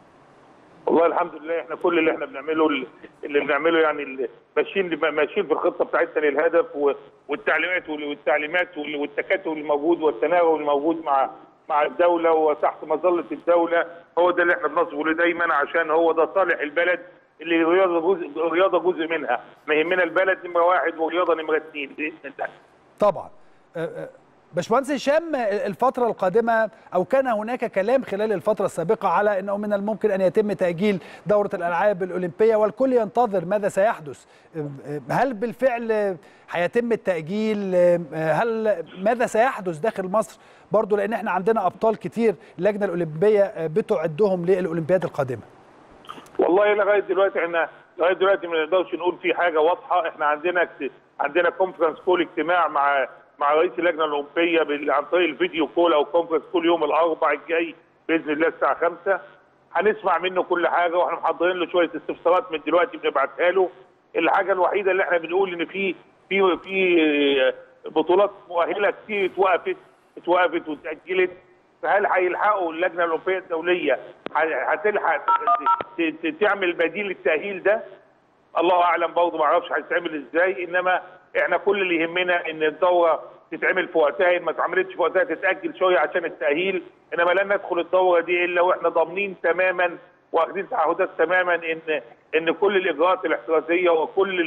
والله الحمد لله احنا كل اللي احنا بنعمله اللي بنعمله يعني ال- ماشيين ماشيين في الخطه بتاعتنا للهدف و- والتعليمات وال- والتعليمات وال- والتكاتف الموجود والتناغم الموجود مع مع الدوله وتحت مظله الدوله هو ده اللي احنا بنصبه له دايما عشان هو ده صالح البلد اللي الرياضه جزء الرياضه جزء منها ما يهمنا البلد نمره واحد والرياضه نمره اثنين باذن الله طبعا أه، أه، باشمهندس هشام الفترة القادمة أو كان هناك كلام خلال الفترة السابقة على أنه من الممكن أن يتم تأجيل دورة الألعاب الأولمبية والكل ينتظر ماذا سيحدث أه، أه، هل بالفعل هيتم التأجيل أه، هل ماذا سيحدث داخل مصر برضو لأن احنا عندنا أبطال كتير اللجنة الأولمبية أه، بتعدهم للأولمبياد القادمة والله لغايه دلوقتي احنا لغايه دلوقتي ما نقدرش نقول في حاجه واضحه احنا عندنا اكت- عندنا كونفرنس كول اجتماع مع مع رئيس اللجنه الاولمبيه بال- عن طريق الفيديو كول او كونفرنس كول يوم الاربعاء الجاي باذن الله الساعه 5 هنسمع منه كل حاجه واحنا محضرين له شويه استفسارات من دلوقتي بنبعتها له الحاجه الوحيده اللي احنا بنقول ان في في في بطولات مؤهله كتير اتوقفت اتوقفت واتاجلت فهل هيلحقوا اللجنه الاولمبيه الدوليه ه- هتلحق ت- ت- تعمل بديل للتاهيل ده؟ الله اعلم برضه ما اعرفش هيتعمل ازاي انما احنا كل اللي يهمنا ان الدوره تتعمل في وقتها إن ما اتعملتش في وقتها تتاجل شويه عشان التاهيل انما لن ندخل الدوره دي الا واحنا ضامنين تماما واخدين تعهدات تماما ان ان كل الاجراءات الاحترازيه وكل ال-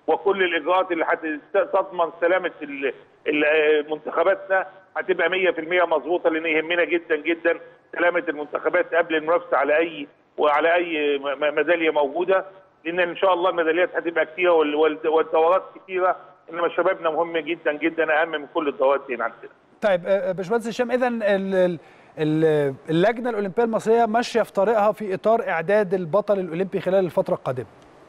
وكل الاجراءات اللي هتضمن سلامه ال- ال- منتخباتنا هتبقى 100% مظبوطه لان يهمنا جدا جدا سلامه المنتخبات قبل المنافسه على اي وعلى اي م- م- ميداليه موجوده لان ان شاء الله الميداليات هتبقى كتيره وال- وال- والدورات كتيره انما شبابنا مهم جدا جدا اهم من كل الدورات دي عندنا. طيب آه، باشمهندس هشام اذا ال- ال- ال- اللجنه الاولمبيه المصريه ماشيه في طريقها في اطار اعداد البطل الاولمبي خلال الفتره القادمه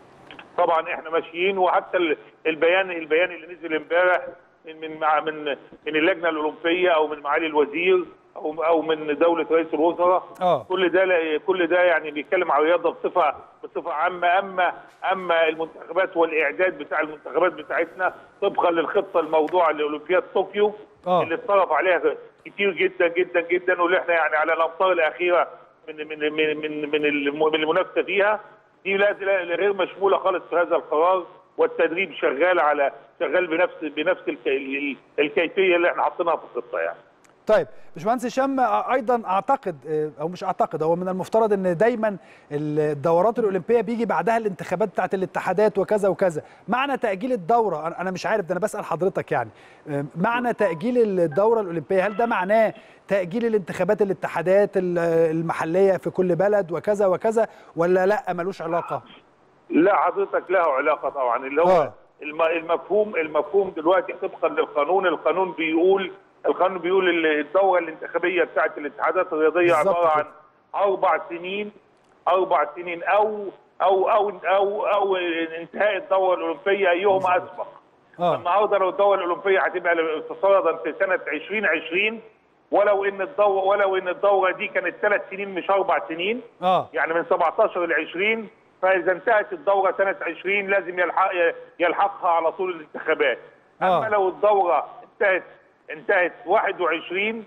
طبعا احنا ماشيين وحتى ال- البيان البيان اللي نزل امبارح من من مع من من اللجنه الاولمبيه او من معالي الوزير او او من دوله رئيس الوزراء اه كل ده لا- كل ده يعني بيتكلم على الرياضه بصفه بصفه عامه اما اما المنتخبات والاعداد بتاع المنتخبات بتاعتنا طبقا للخطه الموضوعه لاولمبياد طوكيو اه اللي اتصرف عليها كتير جدا جدا جدا واللي احنا يعني على الامطار الاخيره من من من من من الم- من المنافسه فيها دي لا لا- غير مشموله خالص في هذا القرار والتدريب شغال على شغال بنفس بنفس الك- ال- الكيفيه اللي احنا حاطينها في الخطه يعني. طيب باشمهندس هشام آه، ايضا اعتقد آه، او مش اعتقد هو من المفترض ان دايما الدورات الاولمبيه بيجي بعدها الانتخابات بتاعت الاتحادات وكذا وكذا معنى تاجيل الدوره أنا- انا مش عارف ده انا بسال حضرتك يعني آه، معنى تاجيل الدوره الاولمبيه هل ده معناه تاجيل الانتخابات الاتحادات ال- المحليه في كل بلد وكذا وكذا ولا لا ملوش علاقه لا حضرتك له علاقه طبعا اللي هو آه. الم- المفهوم المفهوم دلوقتي طبقا للقانون القانون بيقول القانون بيقول ال- الدوره الانتخابيه بتاعت الاتحادات الرياضيه بالظبط عباره عن كده. اربع سنين اربع سنين او او او او, أو انتهاء الدوره الاولمبيه ايهما اسبق اه النهارده لو الدوره الاولمبيه هتبقى افتراضا في سنه 2020 ولو ان الدوره ولو ان الدوره دي كانت ثلاث سنين مش اربع سنين اه يعني من 17 ل 20 فاذا انتهت الدوره سنه 20 لازم يلحق يلحقها على طول الانتخابات آه. اما لو الدوره انتهت انتهت 21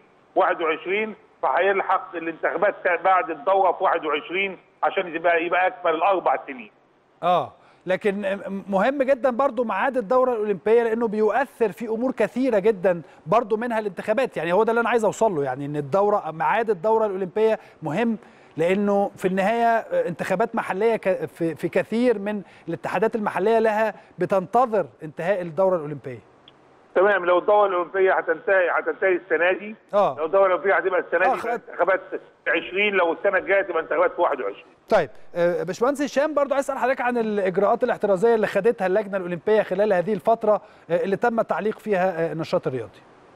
21 فهيلحق الانتخابات بعد الدوره في 21 عشان يبقى يبقى اكمل الاربع سنين اه لكن مهم جدا برضو ميعاد الدوره الاولمبيه لانه بيؤثر في امور كثيره جدا برضو منها الانتخابات يعني هو ده اللي انا عايز اوصل له يعني ان الدوره ميعاد الدوره الاولمبيه مهم لانه في النهايه انتخابات محليه ك- في في كثير من الاتحادات المحليه لها بتنتظر انتهاء الدوره الاولمبيه تمام لو الدوره الاولمبيه هتنتهي هتنتهي السنه دي اه لو الدوره الاولمبيه هتبقى السنه آه، دي خ- يبقى انتخابات في 20 لو السنه الجايه تبقى انتخابات في 21 طيب آه، باشمهندس هشام برضو عايز اسال حضرتك عن الاجراءات الاحترازيه اللي خدتها اللجنه الاولمبيه خلال هذه الفتره آه، اللي تم التعليق فيها آه، النشاط الرياضي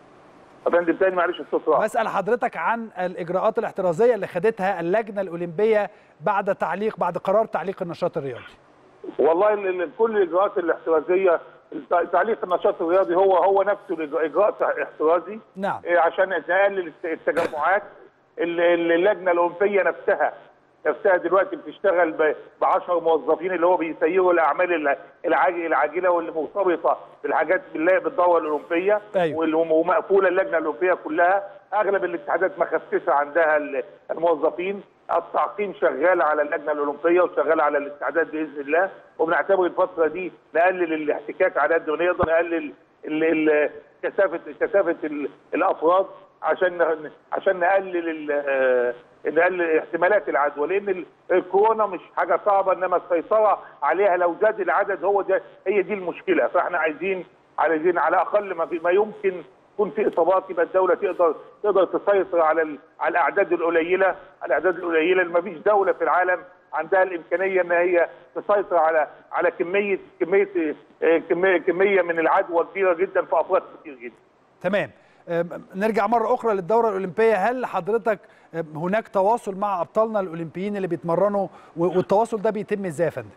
يا فندم تاني معلش الصوت راح بسأل حضرتك عن الإجراءات الاحترازية اللي خدتها اللجنة الأولمبية بعد تعليق بعد قرار تعليق النشاط الرياضي والله ال- ال- كل الاجراءات الاحترازيه الت- تعليق النشاط الرياضي هو هو نفسه الإج- اجراء تع- احترازي نعم إيه، عشان نقلل الت- التجمعات ال- ال- اللجنه الاولمبيه نفسها نفسها دلوقتي بتشتغل ب 10 موظفين اللي هو بيسيروا الاعمال الع- العاج- العاجله واللي مرتبطه بالحاجات بالله بالدوره الاولمبيه أيوة. وال- ومقفوله اللجنه الاولمبيه كلها اغلب الاتحادات مخففه عندها ال- الموظفين التعقيم شغال على اللجنه الاولمبيه وشغال على الاتحادات باذن الله وبنعتبر الفتره دي نقلل الاحتكاك على قد ما نقدر نقلل ال- ال- كثافه كثافه ال- الافراد عشان ن- عشان نقلل ال- آه، نقلل احتمالات العدوى لان ال- الكورونا مش حاجه صعبه انما السيطره عليها لو زاد العدد هو ده هي دي المشكله فاحنا عايزين عايزين على اقل ما في ما يمكن يكون في اصابات يبقى الدوله تقدر تقدر تسيطر على ال- على الاعداد القليله على الاعداد القليله اللي ما فيش دوله في العالم عندها الامكانيه ان هي تسيطر على على كميه كميه آه، كميه كميه من العدوى كبيره جدا في افراد كتير جدا تمام أم، نرجع مرة أخرى للدورة الأولمبية هل حضرتك أم، هناك تواصل مع أبطالنا الأولمبيين اللي بيتمرنوا و- والتواصل ده بيتم إزاي يا فندم؟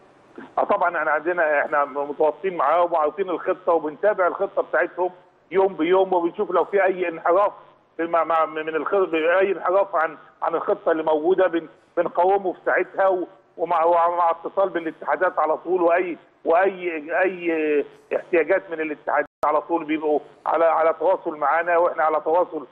اه طبعا احنا عندنا احنا متواصلين معاهم وعارفين الخطه وبنتابع الخطه بتاعتهم يوم بيوم وبنشوف لو في اي انحراف مع مع من الخطه اي انحراف عن عن الخطه اللي موجوده بن بنقاومه في ساعتها و- ومع ومع اتصال بالاتحادات على طول واي واي اي احتياجات من الاتحادات على طول بيبقوا على على تواصل معانا واحنا على تواصل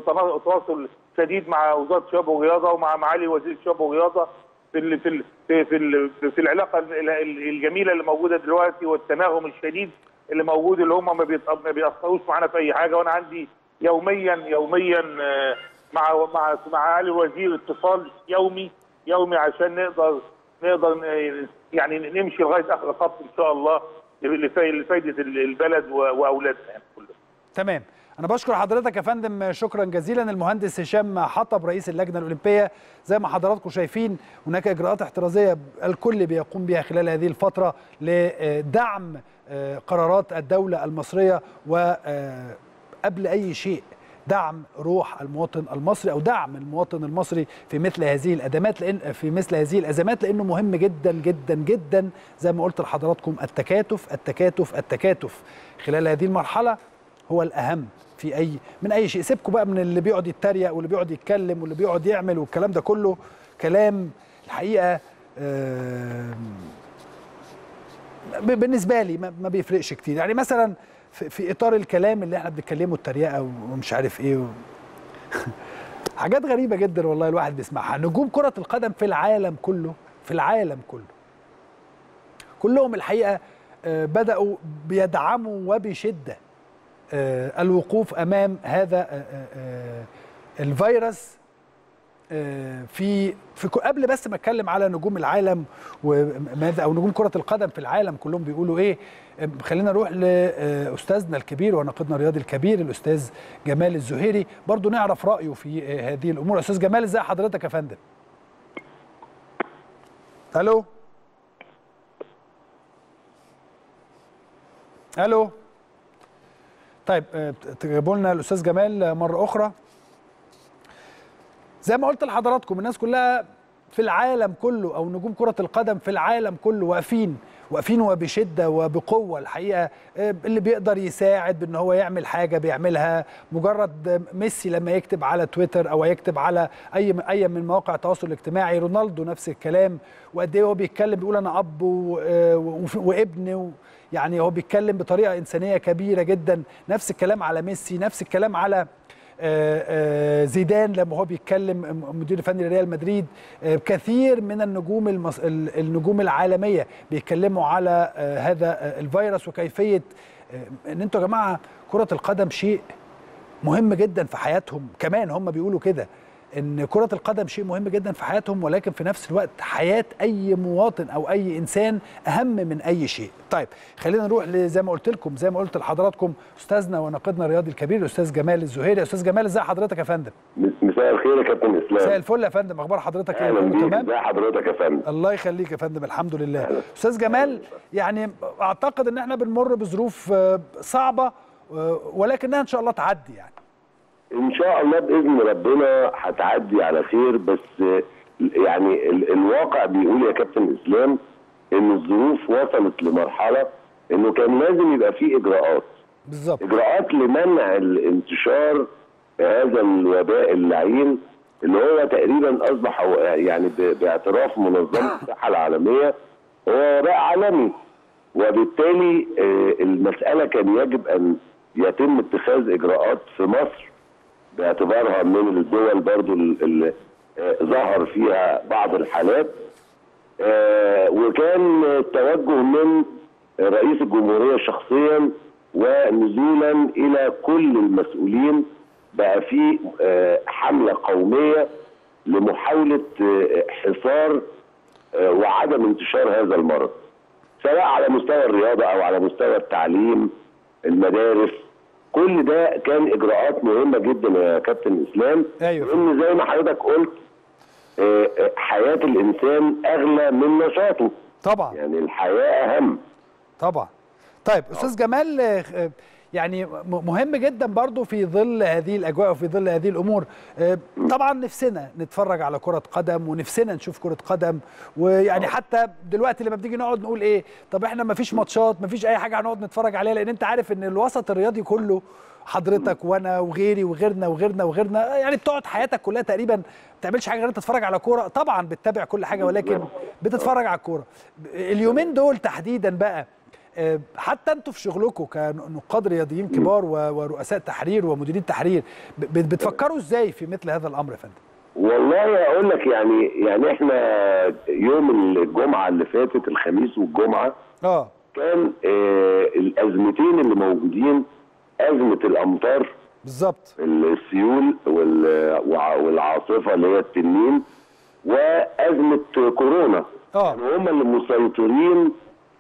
تواصل شديد مع وزاره الشباب والرياضه ومع معالي وزير الشباب والرياضه في ال في ال في في, ال في العلاقه ال- ال- الجميله اللي موجوده دلوقتي والتناغم الشديد اللي موجود اللي هم ما بيت- ما بيأثروش معانا في اي حاجه وانا عندي يوميا يوميا آه، مع مع مع علي الوزير اتصال يومي يومي عشان نقدر نقدر ن- يعني نمشي لغايه اخر الخط ان شاء الله لفا- لفايده ال- البلد و- واولادنا يعني كلهم تمام انا بشكر حضرتك يا فندم شكرا جزيلا المهندس هشام حطب رئيس اللجنه الاولمبيه زي ما حضراتكم شايفين هناك اجراءات احترازيه الكل بيقوم بها خلال هذه الفتره لدعم آه، قرارات الدوله المصريه وقبل اي شيء دعم روح المواطن المصري او دعم المواطن المصري في مثل هذه الازمات لان في مثل هذه الازمات لانه مهم جدا جدا جدا زي ما قلت لحضراتكم التكاتف التكاتف التكاتف خلال هذه المرحله هو الاهم في اي من اي شيء سيبكم بقى من اللي بيقعد يتريق واللي بيقعد يتكلم واللي بيقعد يعمل والكلام ده كله كلام الحقيقه آم، ب- بالنسبه لي ما ما بيفرقش كتير يعني مثلا في, في اطار الكلام اللي احنا بنتكلمه التريقه ومش عارف ايه و... حاجات غريبه جدا والله الواحد بيسمعها نجوم كره القدم في العالم كله في العالم كله كلهم الحقيقه آه، بداوا بيدعموا وبشده آه، الوقوف امام هذا آه، آه، آه، الفيروس آه، في في ك- قبل بس ما اتكلم على نجوم العالم وماذا او نجوم كره القدم في العالم كلهم بيقولوا ايه آه، خلينا نروح لاستاذنا الكبير وناقدنا الرياضي الكبير الاستاذ جمال الزهيري برضو نعرف رايه في آه، هذه الامور استاذ جمال ازي حضرتك يا فندم الو الو طيب آه، تجيبوا لنا الاستاذ جمال مره اخرى زي ما قلت لحضراتكم الناس كلها في العالم كله او نجوم كره القدم في العالم كله واقفين واقفين وبشده وبقوه الحقيقه آه، اللي بيقدر يساعد بان هو يعمل حاجه بيعملها مجرد ميسي لما يكتب على تويتر او يكتب على اي اي من مواقع التواصل الاجتماعي رونالدو نفس الكلام وقد ايه هو بيتكلم بيقول انا اب و- آه، وف- وابن و- يعني هو بيتكلم بطريقه انسانيه كبيره جدا نفس الكلام على ميسي نفس الكلام على آه، آه، زيدان لما هو بيتكلم م- مدير الفني لريال مدريد آه، كثير من النجوم المص... ال- النجوم العالميه بيتكلموا على آه، هذا آه، الفيروس وكيفيه آه، ان انتوا يا جماعه كره القدم شيء مهم جدا في حياتهم كمان هم بيقولوا كده ان كرة القدم شيء مهم جدا في حياتهم ولكن في نفس الوقت حياة اي مواطن او اي انسان اهم من اي شيء طيب خلينا نروح ل- زي ما قلت لكم زي ما قلت لحضراتكم استاذنا وناقدنا الرياضي الكبير الاستاذ جمال الزهيري استاذ جمال ازي حضرتك يا فندم مساء الخير يا كابتن مساء اسلام الفل يا فندم اخبار حضرتك ايه اهلا كله بيك تمام ازي حضرتك يا فندم الله يخليك يا فندم الحمد لله استاذ جمال يعني اعتقد ان احنا بنمر بظروف آه، صعبة آه، ولكنها ان شاء الله تعدي يعني ان شاء الله باذن ربنا هتعدي على خير بس آه، يعني ال- الواقع بيقول يا كابتن اسلام ان الظروف وصلت لمرحله انه كان لازم يبقى في اجراءات بالظبط اجراءات لمنع الانتشار هذا الوباء اللعين اللي هو تقريبا اصبح هو- يعني ب- باعتراف منظمه الصحه العالميه هو وباء عالمي وبالتالي آه، المساله كان يجب ان يتم اتخاذ اجراءات في مصر باعتبارها من الدول برضو اللي ظهر فيها بعض الحالات آه، وكان التوجه من رئيس الجمهورية شخصيا ونزولا إلى كل المسؤولين بقى في آه، حملة قومية لمحاولة آه، حصار آه، وعدم انتشار هذا المرض سواء على مستوى الرياضة أو على مستوى التعليم المدارس كل ده كان إجراءات مهمة جدا يا كابتن إسلام أيوة. لأن زي ما حضرتك قلت آه، آه، حياة الإنسان أغلى من نشاطه طبعا يعني الحياة أهم طبعا طيب استاذ جمال آه، يعني م- مهم جدا برضو في ظل هذه الاجواء وفي ظل هذه الامور آه، طبعا نفسنا نتفرج على كره قدم ونفسنا نشوف كره قدم ويعني حتى دلوقتي لما بنيجي نقعد نقول ايه طب احنا ما فيش ماتشات ما فيش اي حاجه هنقعد نتفرج عليها لان انت عارف ان الوسط الرياضي كله حضرتك وانا وغيري وغيرنا وغيرنا وغيرنا يعني بتقعد حياتك كلها تقريبا ما بتعملش حاجه غير إنت تتفرج على كوره طبعا بتتابع كل حاجه ولكن بتتفرج على الكوره اليومين دول تحديدا بقى آه، حتى انتوا في شغلكم كنقاد رياضيين كبار و- ورؤساء تحرير ومديرين تحرير ب- ب- بتفكروا ازاي في مثل هذا الامر يا فندم؟ والله اقول لك يعني يعني احنا يوم الجمعه اللي فاتت الخميس والجمعه اه كان آه الازمتين اللي موجودين ازمه الامطار بالظبط السيول وال- وع- والعاصفه اللي هي التنين وازمه كورونا اه كانوا هم اللي مسيطرين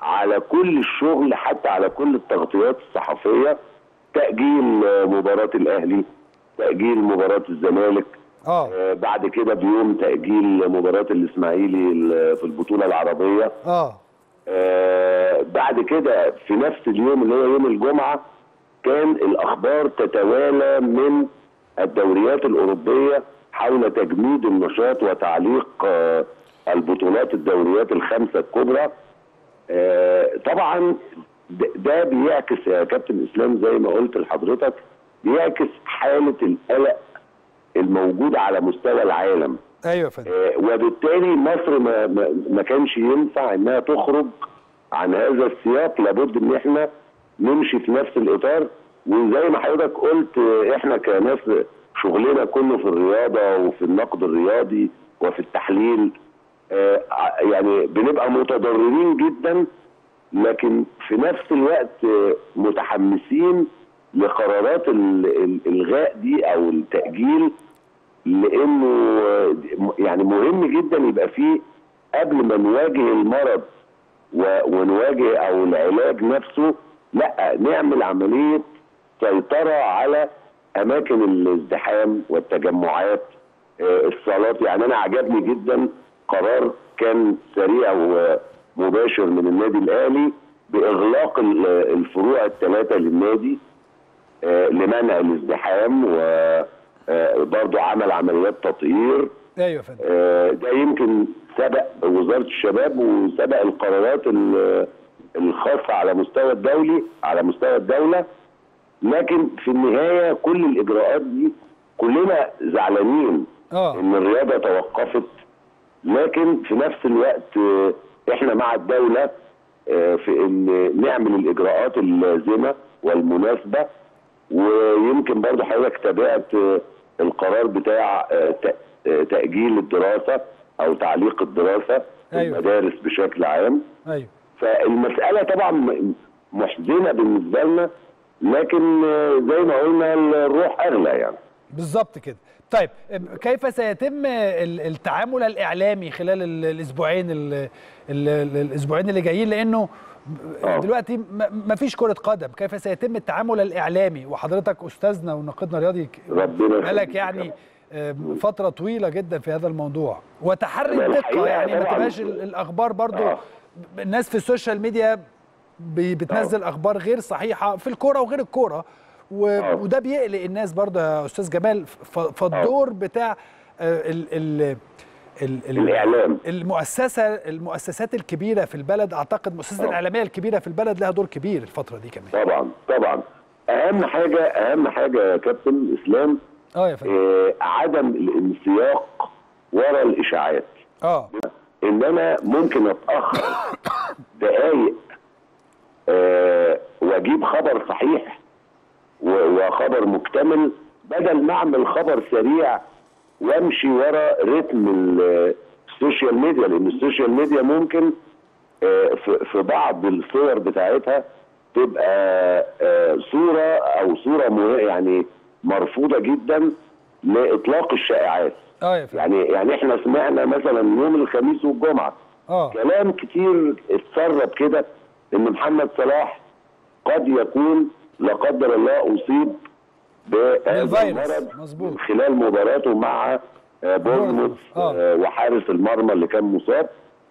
على كل الشغل حتى على كل التغطيات الصحفيه تاجيل آه، مباراه الاهلي تاجيل مباراه الزمالك اه آه، بعد كده بيوم تاجيل مباراه الاسماعيلي ال- في البطوله العربيه اه آه، بعد كده في نفس اليوم اللي هو يوم الجمعه كان الاخبار تتوالى من الدوريات الاوروبيه حول تجميد النشاط وتعليق آه، البطولات الدوريات الخمسه الكبرى آه، طبعا ده- ده بيعكس يا كابتن اسلام زي ما قلت لحضرتك بيعكس حاله القلق الموجوده على مستوى العالم ايوه يا فندم آه، وبالتالي مصر ما, ما, ما كانش ينفع انها تخرج عن هذا السياق لابد ان احنا نمشي في نفس الاطار وزي ما حضرتك قلت آه، احنا كناس شغلنا كله في الرياضه وفي النقد الرياضي وفي التحليل آه، ع- يعني بنبقى متضررين جدا لكن في نفس الوقت آه، متحمسين لقرارات ال- ال- الالغاء دي او التاجيل لانه يعني مهم جدا يبقى فيه قبل ما نواجه المرض و- ونواجه او العلاج نفسه لا نعمل عمليه سيطره على اماكن الازدحام والتجمعات آه، الصالات يعني انا عجبني جدا قرار كان سريع ومباشر من النادي الاهلي باغلاق ال- الفروع الثلاثه للنادي آه، لمنع الازدحام وبرضه عمل عمليات تطهير ايوه يا فندم آه، ده يمكن سبق وزاره الشباب وسبق القرارات ال- الخاصه على مستوى الدولي على مستوى الدوله لكن في النهايه كل الاجراءات دي كلنا زعلانين اه ان الرياضه توقفت لكن في نفس الوقت آه، احنا مع الدوله آه، في ان نعمل الاجراءات اللازمه والمناسبه ويمكن برضو حضرتك تابعت آه، القرار بتاع آه، ت- آه، تاجيل الدراسه او تعليق الدراسه في أيوة. المدارس بشكل عام ايوه فالمساله طبعا م- محزنه بالنسبه لنا لكن آه، زي ما قلنا الروح اغلى يعني بالظبط كده طيب كيف سيتم ال- التعامل الاعلامي خلال ال- الاسبوعين ال- ال- ال- الاسبوعين اللي جايين لانه آه. دلوقتي ما فيش كره قدم كيف سيتم التعامل الاعلامي وحضرتك استاذنا وناقدنا الرياضي ك- ربنا بقالك يخليك. يعني آه، فتره طويله جدا في هذا الموضوع وتحري لا، الدقه الحقيقة يعني ما طبعاً. تبقاش ال- الاخبار برضو آه. الناس في السوشيال ميديا بي- بتنزل اخبار غير صحيحه في الكوره وغير الكوره و... آه. وده بيقلق الناس برضه يا استاذ جمال ف... فالدور بتاع آه، ال... ال... ال... ال... الإعلام. المؤسسه المؤسسات الكبيره في البلد اعتقد المؤسسات آه. الاعلاميه الكبيره في البلد لها دور كبير الفتره دي كمان طبعا طبعا اهم حاجه اهم حاجه يا كابتن اسلام اه يا فندم آه عدم الانسياق ورا الاشاعات اه ان انا ممكن اتاخر دقايق آه واجيب خبر صحيح و- وخبر مكتمل بدل ما اعمل خبر سريع وامشي ورا رتم ال- السوشيال ميديا لان السوشيال ميديا ممكن آه، في في بعض الصور بتاعتها تبقى آه، صوره او صوره مه- يعني مرفوضه جدا لاطلاق الشائعات اه يا فندم يعني يعني احنا سمعنا مثلا يوم الخميس والجمعه اه كلام كتير اتسرب كده ان محمد صلاح قد يكون لا قدر الله اصيب بهذا بالفيروس، المرض مظبوط. من خلال مباراته مع آه، بورنموث آه. آه، وحارس المرمى اللي كان مصاب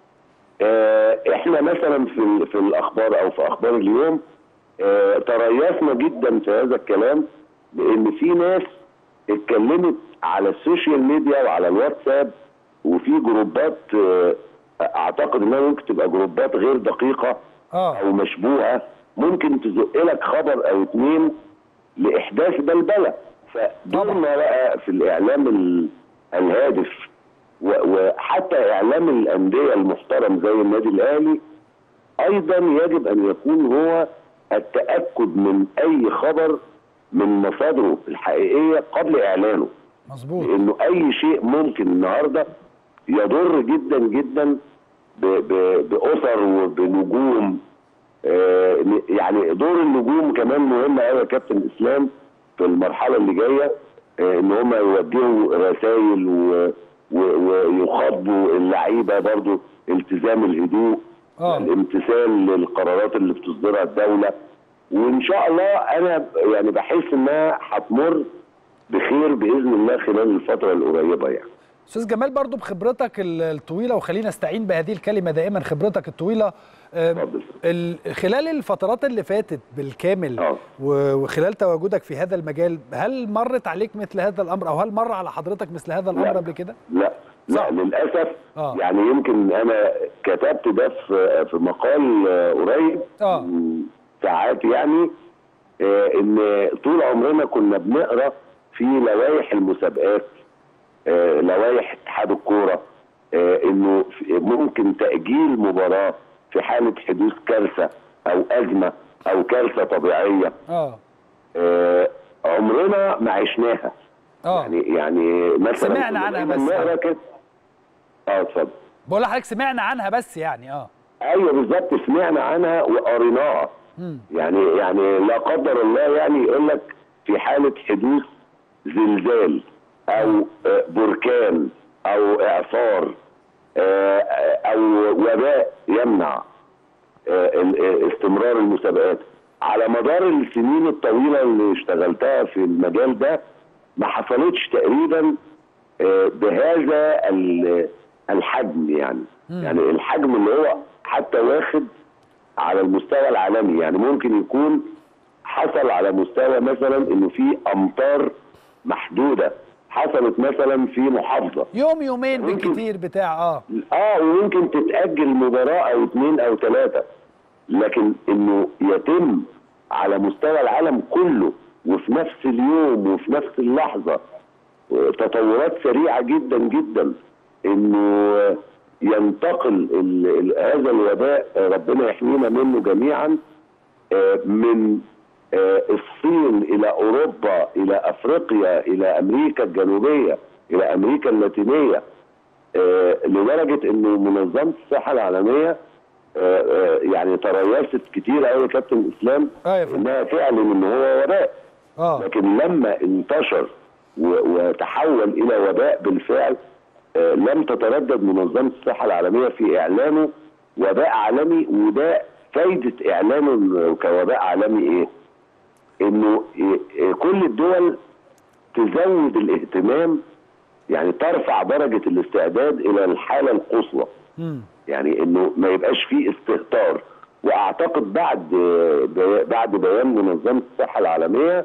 آه، احنا مثلا في ال- في الاخبار او في اخبار اليوم آه، تريثنا جدا في هذا الكلام لان في ناس اتكلمت على السوشيال ميديا وعلى الواتساب وفي جروبات آه، اعتقد انها ممكن تبقى جروبات غير دقيقه اه او مشبوهه ممكن تزق لك خبر او اتنين لاحداث بلبله فدورنا بقى في الاعلام ال- الهادف و- وحتى اعلام الانديه المحترم زي النادي الاهلي ايضا يجب ان يكون هو التاكد من اي خبر من مصادره الحقيقيه قبل اعلانه مظبوط لانه اي شيء ممكن النهارده يضر جدا جدا ب- ب- باسر وبنجوم آه، يعني دور النجوم كمان مهم قوي يا كابتن اسلام في المرحله اللي جايه آه، ان هم يوجهوا رسائل و- و- ويخاطبوا اللعيبه برضو التزام الهدوء آه. الامتثال للقرارات اللي بتصدرها الدوله وان شاء الله انا يعني بحس انها هتمر بخير باذن الله خلال الفتره القريبه يعني استاذ جمال برضو بخبرتك ال- الطويله وخلينا استعين بهذه الكلمه دائما خبرتك الطويله آم، اتفضل. ال- خلال الفترات اللي فاتت بالكامل آه. و- وخلال تواجدك في هذا المجال هل مرت عليك مثل هذا الامر او هل مر على حضرتك مثل هذا الامر لا. قبل كده؟ لا صح. لا للاسف آه. يعني يمكن انا كتبت ده في في مقال آه، قريب آه. من ساعات يعني آه، ان طول عمرنا كنا بنقرا في لوائح المسابقات آه، لوائح اتحاد الكوره آه، انه في- ممكن تاجيل مباراه في حاله حدوث كارثه او ازمه او كارثه طبيعيه اه آه، عمرنا ما عشناها اه يعني يعني مثلا سمعنا كنا عنها دايماً بس. نقرا كده اه اتفضل بقول لحضرتك سمعنا عنها بس يعني اه ايوه بالظبط سمعنا عنها وقريناها مم. يعني يعني لا قدر الله يعني يقول لك في حاله حدوث زلزال او آه، بركان او اعصار آه، او وباء يمنع آه، ال- آه، استمرار المسابقات على مدار السنين الطويله اللي اشتغلتها في المجال ده ما حصلتش تقريبا آه، بهذا ال- الحجم يعني يعني الحجم اللي هو حتى واخد على المستوى العالمي يعني ممكن يكون حصل على مستوى مثلا انه في امطار محدوده حصلت مثلا في محافظه يوم يومين ممكن. بالكتير بتاع اه اه وممكن تتاجل مباراه او اثنين او ثلاثه لكن انه يتم على مستوى العالم كله وفي نفس اليوم وفي نفس اللحظه تطورات سريعه جدا جدا انه ينتقل ال- ال- هذا الوباء ربنا يحمينا منه جميعا آه، من آه، الصين الى اوروبا الى افريقيا الى امريكا الجنوبيه الى امريكا اللاتينيه آه، لدرجه انه منظمه الصحه العالميه آه، آه، يعني تريثت كتير قوي يا كابتن اسلام اه يا فندم انها تعلن ان هو وباء اه لكن لما انتشر و- وتحول الى وباء بالفعل آه، لم تتردد منظمه الصحه العالميه في اعلانه وباء عالمي وده فايده اعلانه كوباء عالمي ايه؟ انه إيه- إيه كل الدول تزود الاهتمام يعني ترفع درجه الاستعداد الى الحاله القصوى مم. يعني انه ما يبقاش فيه استهتار واعتقد بعد بي- بعد بيان منظمه الصحه العالميه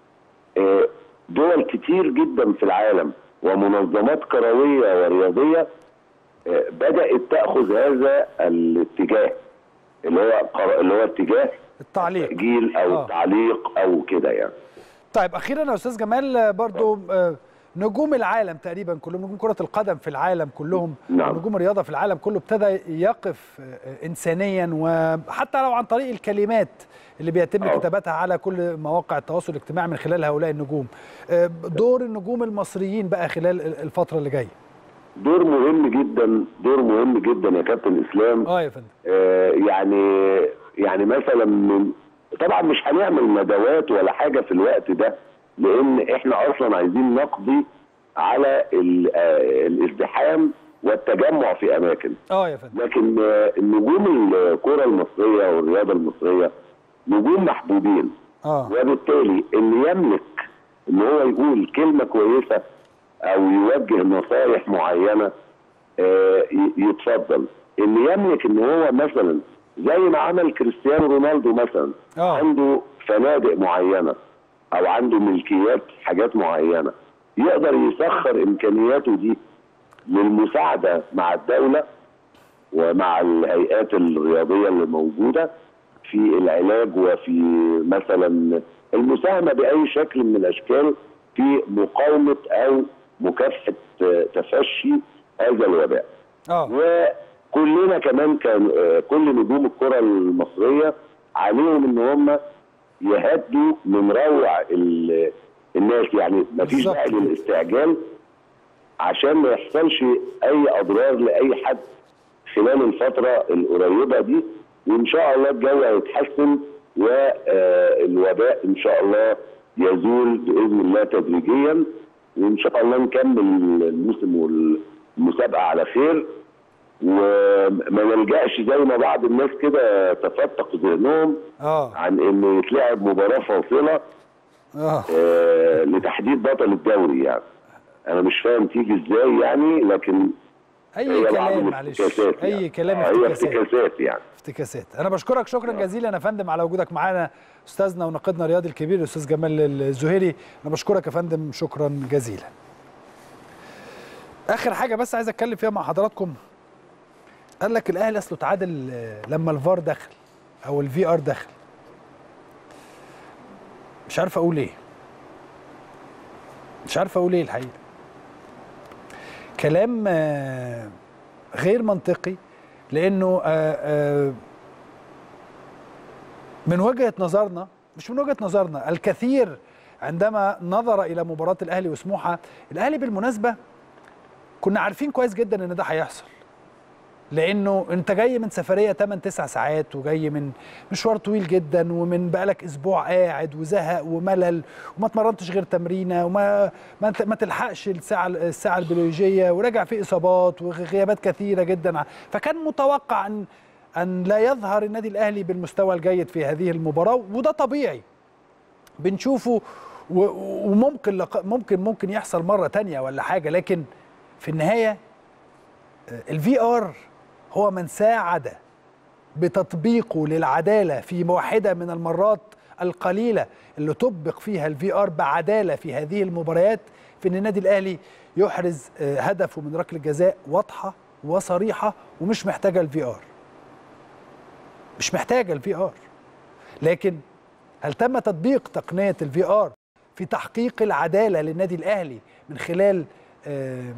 آه، دول كتير جدا في العالم ومنظمات كرويه ورياضيه آه، بدات تاخذ هذا الاتجاه اللي هو قر- اللي هو اتجاه التعليق تاجيل او آه. التعليق او كده يعني طيب اخيرا يا استاذ جمال آه، برضو آه، نجوم العالم تقريبا كلهم نجوم كره القدم في العالم كلهم نعم. نجوم الرياضه في العالم كله ابتدى يقف آه، انسانيا وحتى لو عن طريق الكلمات اللي بيتم آه. كتابتها على كل مواقع التواصل الاجتماعي من خلال هؤلاء النجوم آه، دور النجوم المصريين بقى خلال ال- الفتره اللي جايه دور مهم جدا دور مهم جدا يا كابتن اسلام اه يا فندم آه، يعني يعني مثلا من طبعا مش هنعمل ندوات ولا حاجه في الوقت ده لان احنا اصلا عايزين نقضي على ال- آه، الازدحام والتجمع في اماكن اه يا فندم لكن آه، نجوم الكره المصريه والرياضه المصريه نجوم محبوبين اه وبالتالي اللي يملك ان هو يقول كلمه كويسه او يوجه نصائح معينه آه، ي- يتفضل اللي يملك ان هو مثلا زي ما عمل كريستيانو رونالدو مثلا آه. عنده فنادق معينه او عنده ملكيات حاجات معينه يقدر يسخر امكانياته دي للمساعده مع الدوله ومع الهيئات الرياضيه اللي موجوده في العلاج وفي مثلا المساهمه باي شكل من الاشكال في مقاومه او مكافحه آه، تفشي هذا الوباء. اه وكلنا كمان كان آه، كل نجوم الكره المصريه عليهم ان هم يهدوا من روع ال- الناس يعني ما فيش بالظبط. داعي للاستعجال عشان ما يحصلش اي اضرار لاي حد خلال الفتره القريبه دي وان شاء الله الجو هيتحسن والوباء ان شاء الله يزول باذن الله تدريجيا وان شاء الله نكمل الموسم والمسابقه على خير وما نلجاش زي ما بعض الناس كده تفتق ذهنهم اه عن ان يتلعب مباراه فاصله اه آه، لتحديد بطل الدوري يعني انا مش فاهم تيجي ازاي يعني لكن اي هي بعض كلام معلش الافتكاسات اي يعني. كلام آه، هي افتكاسات افتكاسات يعني افتكاسات انا بشكرك شكرا جزيلا يا فندم على وجودك معانا استاذنا وناقدنا الرياضي الكبير الاستاذ جمال الزهيري انا بشكرك يا فندم شكرا جزيلا اخر حاجه بس عايز اتكلم فيها مع حضراتكم قال لك الاهلي اصله تعادل آه، لما الفار دخل او الفي ار دخل مش عارف اقول ايه مش عارف اقول ايه الحقيقه كلام آه، غير منطقي لانه آه، آه، من وجهه نظرنا مش من وجهه نظرنا الكثير عندما نظر الى مباراه الاهلي وسموحه الاهلي بالمناسبه كنا عارفين كويس جدا ان ده هيحصل لانه انت جاي من سفريه 8 9 ساعات وجاي من مشوار طويل جدا ومن بقالك اسبوع قاعد وزهق وملل وما اتمرنتش غير تمرينه وما ما, انت- ما تلحقش الساعه الساعه البيولوجيه وراجع في اصابات وغيابات كثيره جدا فكان متوقع ان ان لا يظهر النادي الاهلي بالمستوى الجيد في هذه المباراه وده طبيعي بنشوفه و- وممكن لق- ممكن ممكن يحصل مره تانية ولا حاجه لكن في النهايه الفي ار هو من ساعد بتطبيقه للعداله في واحده من المرات القليله اللي طبق فيها الفي ار بعداله في هذه المباريات في ان النادي الاهلي يحرز آه، هدفه من ركله جزاء واضحه وصريحه ومش محتاجه الفي ار مش محتاجه الفي ار لكن هل تم تطبيق تقنيه الفي ار في تحقيق العداله للنادي الاهلي من خلال آه،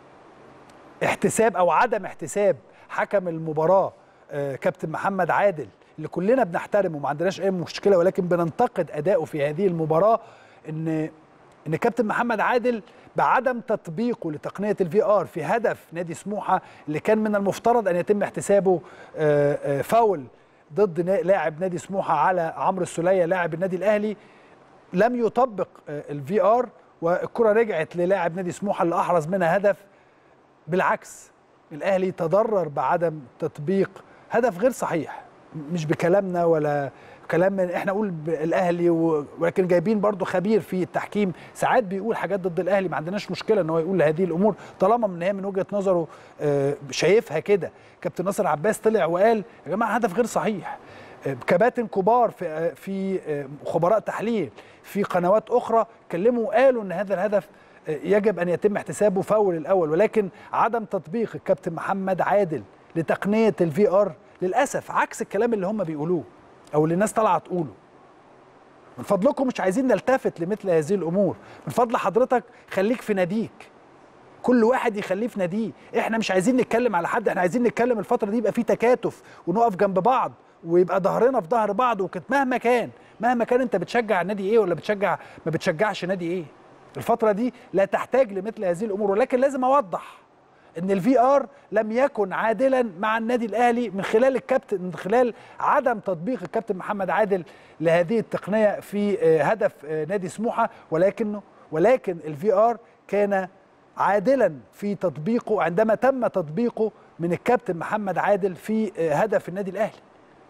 احتساب او عدم احتساب حكم المباراه آه، كابتن محمد عادل اللي كلنا بنحترمه وما عندناش اي مشكله ولكن بننتقد اداؤه في هذه المباراه ان ان كابتن محمد عادل بعدم تطبيقه لتقنيه الفي ار في هدف نادي سموحه اللي كان من المفترض ان يتم احتسابه آه، آه، فاول ضد نا- لاعب نادي سموحه على عمرو السوليه لاعب النادي الاهلي لم يطبق الفي ار والكره رجعت للاعب نادي سموحه اللي احرز منها هدف بالعكس الاهلي تضرر بعدم تطبيق هدف غير صحيح مش بكلامنا ولا كلام من احنا نقول ب- الاهلي و- ولكن جايبين برضو خبير في التحكيم ساعات بيقول حاجات ضد الاهلي ما عندناش مشكله ان هو يقول هذه الامور طالما من هي من وجهه نظره آه، شايفها كده كابتن ناصر عباس طلع وقال يا جماعه هدف غير صحيح آه، كباتن كبار في آه، في آه، خبراء تحليل في قنوات اخرى اتكلموا وقالوا ان هذا الهدف يجب ان يتم احتسابه فاول الاول ولكن عدم تطبيق الكابتن محمد عادل لتقنيه الفي ار للاسف عكس الكلام اللي هم بيقولوه او اللي الناس طالعه تقوله من فضلكم مش عايزين نلتفت لمثل هذه الامور من فضل حضرتك خليك في ناديك كل واحد يخليه في ناديه احنا مش عايزين نتكلم على حد احنا عايزين نتكلم الفتره دي يبقى في تكاتف ونقف جنب بعض ويبقى ظهرنا في ظهر بعض وكانت مهما كان مهما كان انت بتشجع نادي ايه ولا بتشجع ما بتشجعش نادي ايه الفتره دي لا تحتاج لمثل هذه الامور ولكن لازم اوضح ان الفي ار لم يكن عادلا مع النادي الاهلي من خلال الكابتن من خلال عدم تطبيق الكابتن محمد عادل لهذه التقنيه في آه، هدف آه، نادي سموحه ولكنه ولكن الفي ار كان عادلا في تطبيقه عندما تم تطبيقه من الكابتن محمد عادل في آه، هدف النادي الاهلي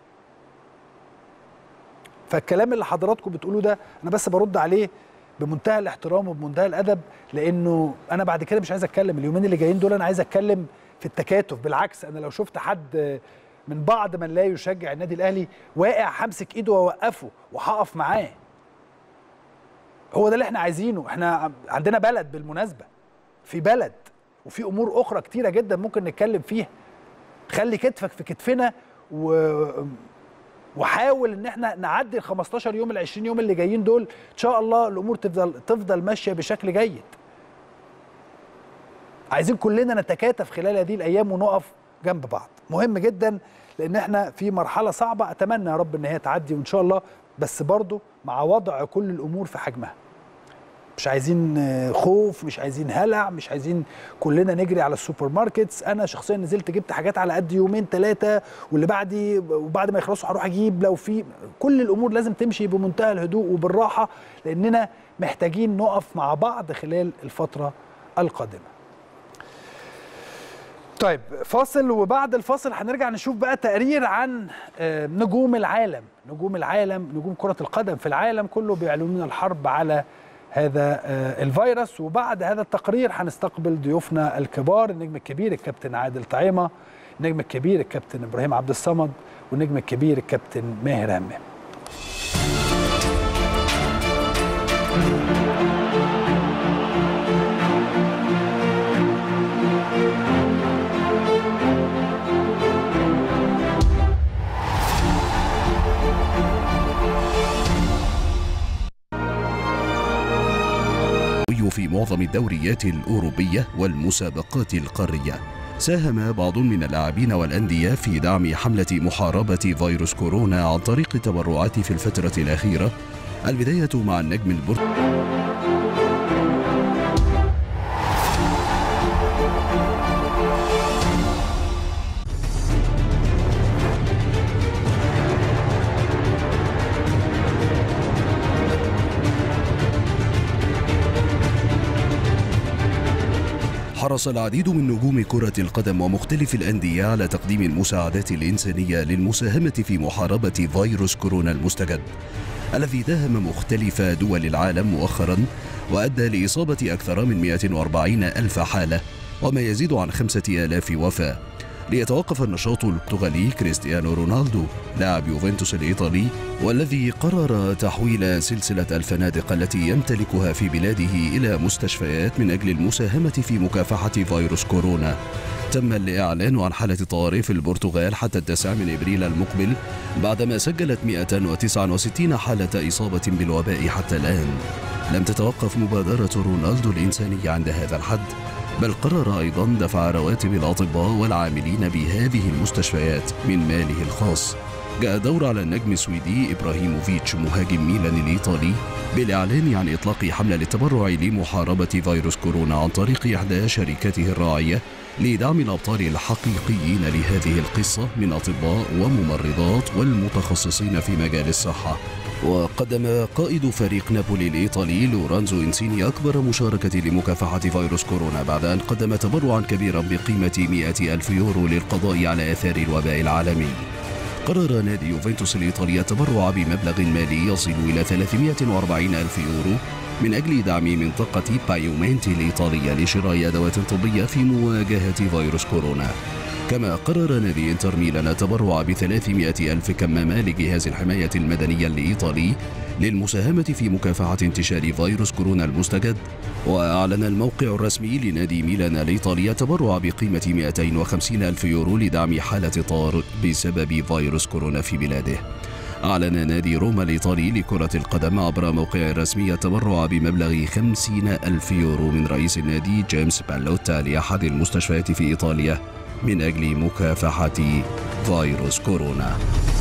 فالكلام اللي حضراتكم بتقولوه ده انا بس برد عليه بمنتهى الاحترام وبمنتهى الادب لانه انا بعد كده مش عايز اتكلم اليومين اللي جايين دول انا عايز اتكلم في التكاتف بالعكس انا لو شفت حد من بعض من لا يشجع النادي الاهلي واقع همسك ايده واوقفه وهقف معاه هو ده اللي احنا عايزينه احنا عندنا بلد بالمناسبه في بلد وفي امور اخرى كتيره جدا ممكن نتكلم فيها خلي كتفك في كتفنا و وحاول ان احنا نعدي ال 15 يوم ال 20 يوم اللي جايين دول ان شاء الله الامور تفضل تفضل ماشيه بشكل جيد عايزين كلنا نتكاتف خلال هذه الايام ونقف جنب بعض مهم جدا لان احنا في مرحله صعبه اتمنى يا رب ان هي تعدي وان شاء الله بس برضو مع وضع كل الامور في حجمها مش عايزين آه، خوف مش عايزين هلع مش عايزين كلنا نجري على السوبر ماركتس انا شخصيا نزلت جبت حاجات على قد يومين ثلاثه واللي بعدي وبعد ما يخلصوا هروح اجيب لو في كل الامور لازم تمشي بمنتهى الهدوء وبالراحه لاننا محتاجين نقف مع بعض خلال الفتره القادمه طيب فاصل وبعد الفاصل هنرجع نشوف بقى تقرير عن آه، نجوم العالم نجوم العالم نجوم كرة القدم في العالم كله بيعلنون الحرب على هذا آه، الفيروس وبعد هذا التقرير هنستقبل ضيوفنا الكبار النجم الكبير الكابتن عادل طعيمة النجم الكبير الكابتن إبراهيم عبد الصمد والنجم الكبير الكابتن ماهر همام في معظم الدوريات الأوروبية والمسابقات القارية ساهم بعض من اللاعبين والأندية في دعم حملة محاربة فيروس كورونا عن طريق التبرعات في الفترة الأخيرة البداية مع النجم البرتغالي حرص العديد من نجوم كرة القدم ومختلف الأندية على تقديم المساعدات الإنسانية للمساهمة في محاربة فيروس كورونا المستجد الذي داهم مختلف دول العالم مؤخرا وأدى لإصابة أكثر من 140 ألف حالة وما يزيد عن خمسة آلاف وفاة ليتوقف النشاط البرتغالي كريستيانو رونالدو لاعب يوفنتوس الإيطالي والذي قرر تحويل سلسلة الفنادق التي يمتلكها في بلاده إلى مستشفيات من أجل المساهمة في مكافحة فيروس كورونا تم الإعلان عن حالة طوارئ في البرتغال حتى التاسع من إبريل المقبل بعدما سجلت 169 حالة إصابة بالوباء حتى الآن لم تتوقف مبادرة رونالدو الإنسانية عند هذا الحد بل قرر أيضا دفع رواتب الأطباء والعاملين بهذه المستشفيات من ماله الخاص جاء دور على النجم السويدي إبراهيموفيتش مهاجم ميلان الإيطالي بالإعلان عن إطلاق حملة للتبرع لمحاربة فيروس كورونا عن طريق إحدى شركاته الراعية لدعم الأبطال الحقيقيين لهذه القصة من أطباء وممرضات والمتخصصين في مجال الصحة وقدم قائد فريق نابولي الإيطالي لورانزو إنسيني أكبر مشاركة لمكافحة فيروس كورونا بعد أن قدم تبرعا كبيرا بقيمة 100 ألف يورو للقضاء على آثار الوباء العالمي قرر نادي يوفنتوس الإيطالي التبرع بمبلغ مالي يصل إلى 340 ألف يورو من أجل دعم منطقة بايومينتي الإيطالية لشراء أدوات طبية في مواجهة فيروس كورونا كما قرر نادي انتر ميلان التبرع ب 300 ألف كمامة لجهاز الحماية المدنية الإيطالي للمساهمة في مكافحة انتشار فيروس كورونا المستجد وأعلن الموقع الرسمي لنادي ميلان الإيطالي التبرع بقيمة 250 ألف يورو لدعم حالة طارئ بسبب فيروس كورونا في بلاده أعلن نادي روما الإيطالي لكرة القدم عبر موقعه الرسمي التبرع بمبلغ 50 ألف يورو من رئيس النادي جيمس بالوتا لأحد المستشفيات في إيطاليا من أجل مكافحة فيروس كورونا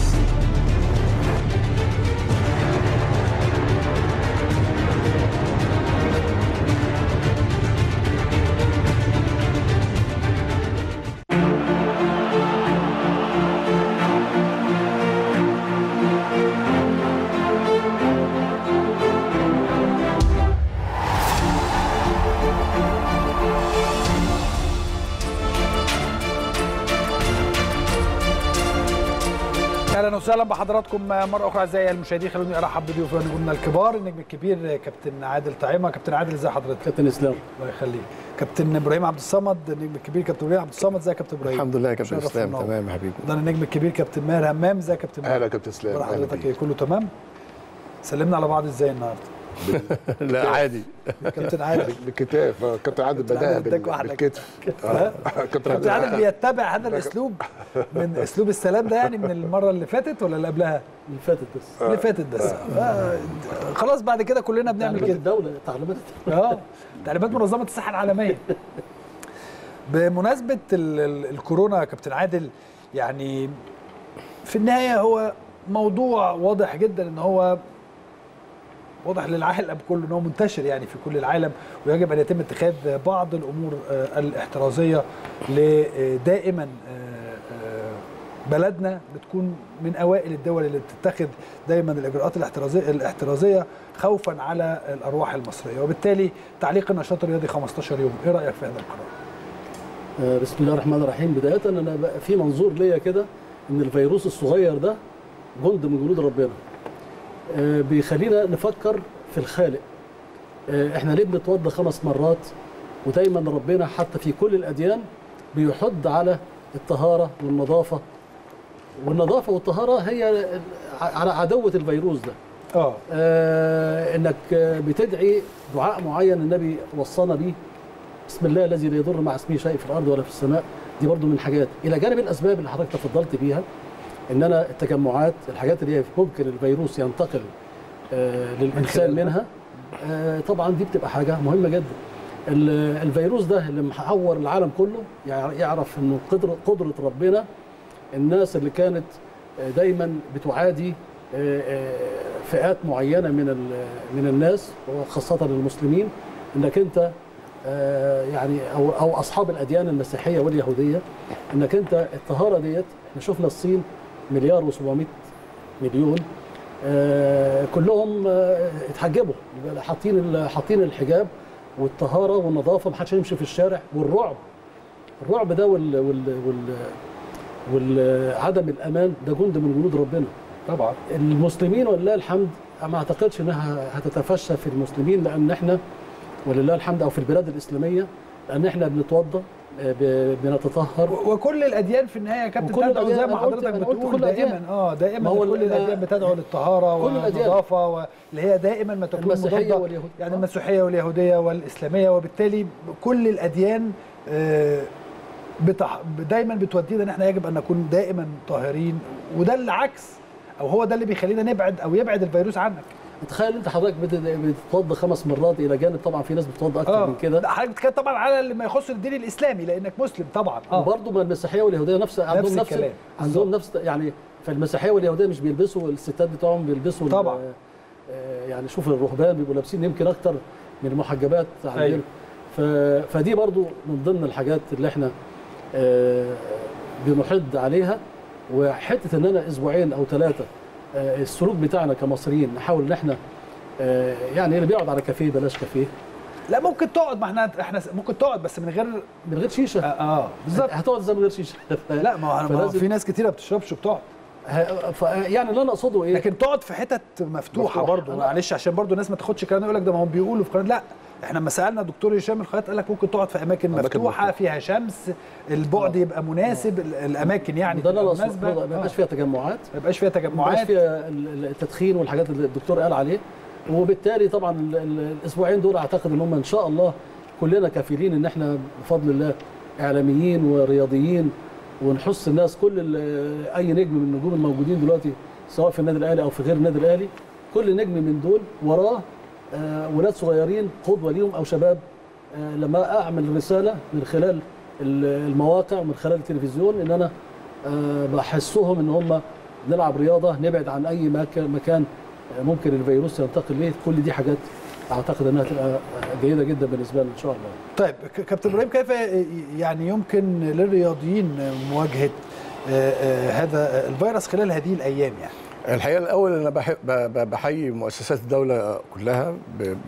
اهلا وسهلا بحضراتكم مره اخرى اعزائي المشاهدين خلوني ارحب بضيوفنا نجومنا الكبار النجم الكبير كابتن عادل طعيمه كابتن عادل ازي حضرتك كابتن اسلام الله يخليك كابتن ابراهيم عبد الصمد النجم الكبير كابتن ابراهيم عبد الصمد ازي يا كابتن ابراهيم الحمد لله يا كابتن شرف اسلام ونور. تمام يا حبيبي ده النجم الكبير كابتن ماهر همام ازي يا كابتن ماهر اهلا يا كابتن اسلام اخبار اهلا حضرتك بيك ايه كله تمام سلمنا على بعض ازاي النهارده لا عادي كابتن عادل بالكتاف آه، كابتن عادل كابتن بداها عادل بال- اداك واحده بالكتف ها؟ كابتن كابتن عادل عادل بيتبع هذا الاسلوب من اسلوب السلام ده يعني من المره اللي فاتت ولا اللي قبلها؟ اللي فاتت بس اللي فاتت بس ف- خلاص بعد كده كلنا بنعمل تعليمات كده الدوله تعليمات اه تعليمات منظمه الصحه العالميه بمناسبه ال- ال- الكورونا يا كابتن عادل يعني في النهايه هو موضوع واضح جدا ان هو واضح للعالم كله ان هو منتشر يعني في كل العالم ويجب ان يتم اتخاذ بعض الامور آه، الاحترازيه ل- آه، دائما آه، آه، بلدنا بتكون من اوائل الدول اللي بتتخذ دايما الاجراءات الاحترازيه الاحترازيه خوفا على الارواح المصريه وبالتالي تعليق النشاط الرياضي 15 يوم ايه رايك في هذا القرار آه، بسم الله الرحمن الرحيم بداية أنا بقى في منظور ليا كده إن الفيروس الصغير ده جند من جنود ربنا آه، بيخلينا نفكر في الخالق آه، إحنا ليه بنتوضى خمس مرات ودايما ربنا حتى في كل الأديان بيحض على الطهارة والنظافة والنظافة والطهارة هي على عدوة الفيروس ده اه آه انك آه، بتدعي دعاء معين النبي وصانا بيه بسم الله الذي لا يضر مع اسمه شيء في الارض ولا في السماء دي برضو من الحاجات الى جانب الاسباب اللي حضرتك تفضلت بيها ان انا التجمعات الحاجات اللي هي ممكن الفيروس ينتقل آه للانسان منها آه طبعا دي بتبقى حاجه مهمه جدا ال- الفيروس ده اللي محور العالم كله يع- يعرف انه قدره قدره ربنا الناس اللي كانت آه، دايما بتعادي آه، آه، فئات معينه من ال- من الناس وخاصه المسلمين انك انت آه، يعني او او اصحاب الاديان المسيحيه واليهوديه انك انت الطهاره ديت احنا شفنا الصين مليار و700 مليون آه، كلهم آه، اتحجبوا يبقى حاطين ال- حاطين الحجاب والطهاره والنظافه محدش يمشي في الشارع والرعب الرعب ده وال وال وال وعدم الامان ده جند من جنود ربنا طبعا المسلمين ولله الحمد ما اعتقدش انها هتتفشى في المسلمين لان احنا ولله الحمد او في البلاد الاسلاميه لان احنا بنتوضا آه، ب- بنتطهر و- وكل الاديان في النهايه يا كابتن وكل تدعو الأديان- زي ما أنا قلت- حضرتك أنا قلت بتقول كل الأديان. دائما اه دائما ما هو كل ال- الاديان بتدعو للطهاره كل الأديان. والنظافه واللي هي دائما ما تكون المسيحية مضادة. واليهود. يعني آه. المسيحيه واليهوديه والاسلاميه وبالتالي كل الاديان آه، بتح... دايما بتودينا ان احنا يجب ان نكون دائما طاهرين وده العكس او هو ده اللي بيخلينا نبعد او يبعد الفيروس عنك تخيل انت حضرتك بت- بتتوضا خمس مرات الى جانب طبعا في ناس بتتوضا اكتر من كده لا، حضرتك بتتكلم طبعا على اللي ما يخص الدين الاسلامي لانك مسلم طبعا اه وبرضه ما المسيحيه واليهوديه نفس عندهم نفس الكلام. عندهم نفس يعني فالمسيحيه واليهوديه مش بيلبسوا الستات بتوعهم بيلبسوا ال- طبعا. آه، يعني شوف الرهبان بيبقوا لابسين يمكن اكتر من المحجبات عندنا أيوة. ف... فدي برضو من ضمن الحاجات اللي احنا آه، بنحد عليها وحته ان انا اسبوعين او ثلاثه السلوك بتاعنا كمصريين نحاول ان احنا آه، يعني اللي بيقعد على كافيه بلاش كافيه لا ممكن تقعد ما احنا احنا ممكن تقعد بس من غير من غير شيشه اه, آه بالظبط هتقعد ازاي من غير شيشه لا ما هو ما هو فلازم- في ناس كتيره بتشربش وبتقعد ه- ف... يعني اللي انا اقصده ايه لكن تقعد في حتت مفتوحه مفتوحة. برضه أنا- معلش عشان برضه الناس ما تاخدش كلام يقول لك ده ما هم بيقولوا في قناه لا احنا لما سالنا دكتور هشام الخياط قال لك ممكن تقعد في اماكن أماكن مفتوحه مفتوحة. فيها شمس البعد يبقى مناسب ال- الاماكن يعني ده اللي انا تبقى اقصده مناسبه ما يبقاش آه. فيها تجمعات ما يبقاش فيها ما يبقاش تجمعات فيها ال- ال- التدخين والحاجات اللي الدكتور قال عليه وبالتالي طبعا ال- ال- الاسبوعين دول اعتقد ان هم ان شاء الله كلنا كفيلين ان احنا بفضل الله اعلاميين ورياضيين ونحث الناس كل ال- اي نجم من النجوم الموجودين دلوقتي سواء في النادي الاهلي او في غير النادي الاهلي كل نجم من دول وراه آه، ولاد صغيرين قدوه ليهم او شباب آه، لما اعمل رساله من خلال ال- المواقع ومن خلال التلفزيون ان انا آه، بحسهم ان هم نلعب رياضه نبعد عن اي مك- مكان آه، ممكن الفيروس ينتقل ليه كل دي حاجات اعتقد انها تبقى آه، جيده جدا بالنسبه لنا ان شاء الله طيب ك- كابتن ابراهيم كيف يعني يمكن للرياضيين مواجهه آه، آه، هذا الفيروس خلال هذه الايام يعني الحقيقه الاول انا بح- ب- ب- بحيي مؤسسات الدوله كلها ب- ب-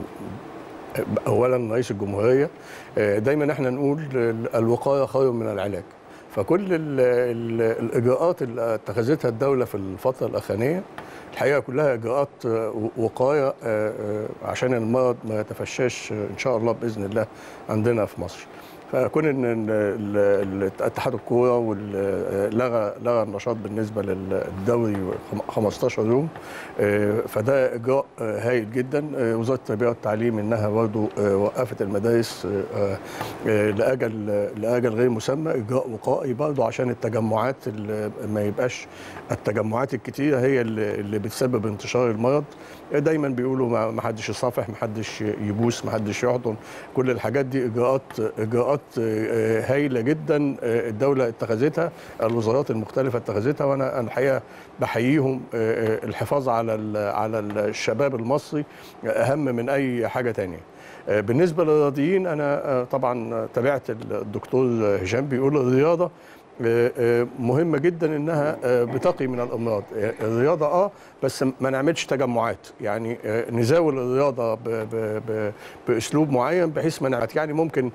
اولا رئيس الجمهوريه آه، دايما احنا نقول ال- الوقايه خير من العلاج فكل ال ال الاجراءات اللي اتخذتها الدوله في الفتره الاخرانيه الحقيقه كلها اجراءات آه، وقايه آه، آه، عشان المرض ما يتفشاش آه، ان شاء الله باذن الله عندنا في مصر فكون ان ال- ال- ال- اتحاد الكوره وال- لغى لغى النشاط بالنسبه للدوري خم- 15 يوم آه، فده اجراء آه، هايل جدا آه، وزاره التربيه والتعليم انها برضه آه، وقفت المدارس آه، آه، لاجل لاجل غير مسمى اجراء وقائي برضه عشان التجمعات اللي ما يبقاش التجمعات الكتيره هي اللي اللي بتسبب انتشار المرض دايما بيقولوا ما ما حدش يصافح ما حدش يبوس ما حدش يحضن كل الحاجات دي اجراءات اجراءات آه، هايله جدا آه، الدوله اتخذتها الوزارات المختلفه اتخذتها وانا أنا الحقيقه بحييهم آه، آه، الحفاظ على ال- على الشباب المصري اهم من اي حاجه تانية آه، بالنسبه للرياضيين انا آه، طبعا تابعت الدكتور هشام بيقول الرياضه آه، آه، مهمه جدا انها آه، بتقي من الامراض آه، الرياضه اه بس ما نعملش تجمعات يعني آه، نزاول الرياضه ب- ب- ب- باسلوب معين بحيث ما نعمل يعني ممكن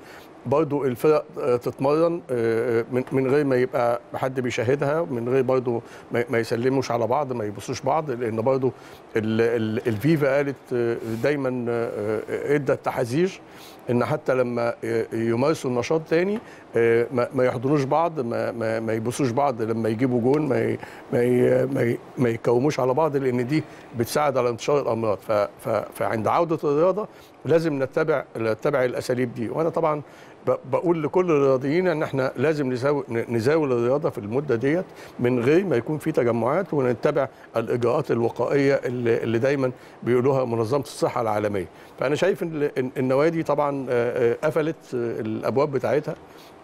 برضو الفرق آه، تتمرن آه، من من غير ما يبقى حد بيشاهدها من غير برضو ما ما يسلموش على بعض ما يبصوش بعض لان برضو ال- ال- الفيفا قالت آه، دايما آه، آه، ادت تحذير ان حتى لما آه، يمارسوا النشاط تاني آه، ما ما يحضنوش بعض ما ما, ما يبصوش بعض لما يجيبوا جون ما ي- ما ي- ما, ي- ما يكوموش على بعض لان دي بتساعد على انتشار الامراض ف- ف- فعند عوده الرياضه لازم نتبع نتبع الاساليب دي وانا طبعا ب- بقول لكل الرياضيين ان احنا لازم نزاول نزاول الرياضه في المده ديت من غير ما يكون في تجمعات ونتبع الاجراءات الوقائيه اللي, اللي دايما بيقولوها منظمه الصحه العالميه فانا شايف ان إن النوادي طبعا آه، آه، قفلت آه، الابواب بتاعتها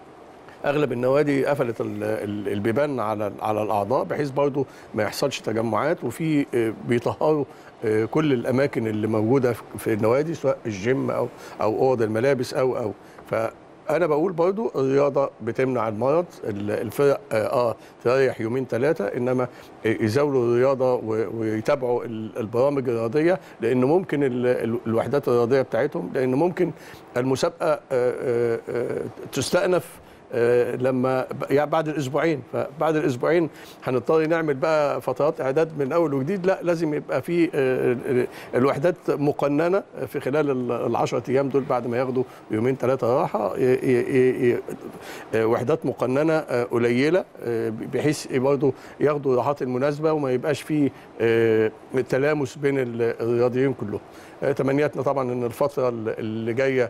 اغلب النوادي قفلت ال- ال- البيبان على على الاعضاء بحيث برضو ما يحصلش تجمعات وفي آه، بيطهروا آه، كل الاماكن اللي موجوده في- في النوادي سواء الجيم او او اوض الملابس او او فانا بقول برضو الرياضه بتمنع المرض ال- الفرق اه آه، تريح يومين ثلاثه انما يزاولوا الرياضه و- ويتابعوا ال- البرامج الرياضيه لان ممكن ال- ال- الوحدات الرياضيه بتاعتهم لان ممكن المسابقه آه، آه، آه، تستأنف آه، لما ب- يعني بعد الاسبوعين فبعد الاسبوعين هنضطر نعمل بقى فترات اعداد من اول وجديد لا لازم يبقى في آه، ال- الوحدات مقننه في خلال ال- العشرة ايام دول بعد ما ياخدوا يومين ثلاثه راحه ي- ي- ي- آه، وحدات مقننه آه، قليله آه، بحيث برضه ياخدوا الراحات المناسبه وما يبقاش في آه، تلامس بين ال- الرياضيين كلهم آه، تمنياتنا طبعا ان الفتره اللي جايه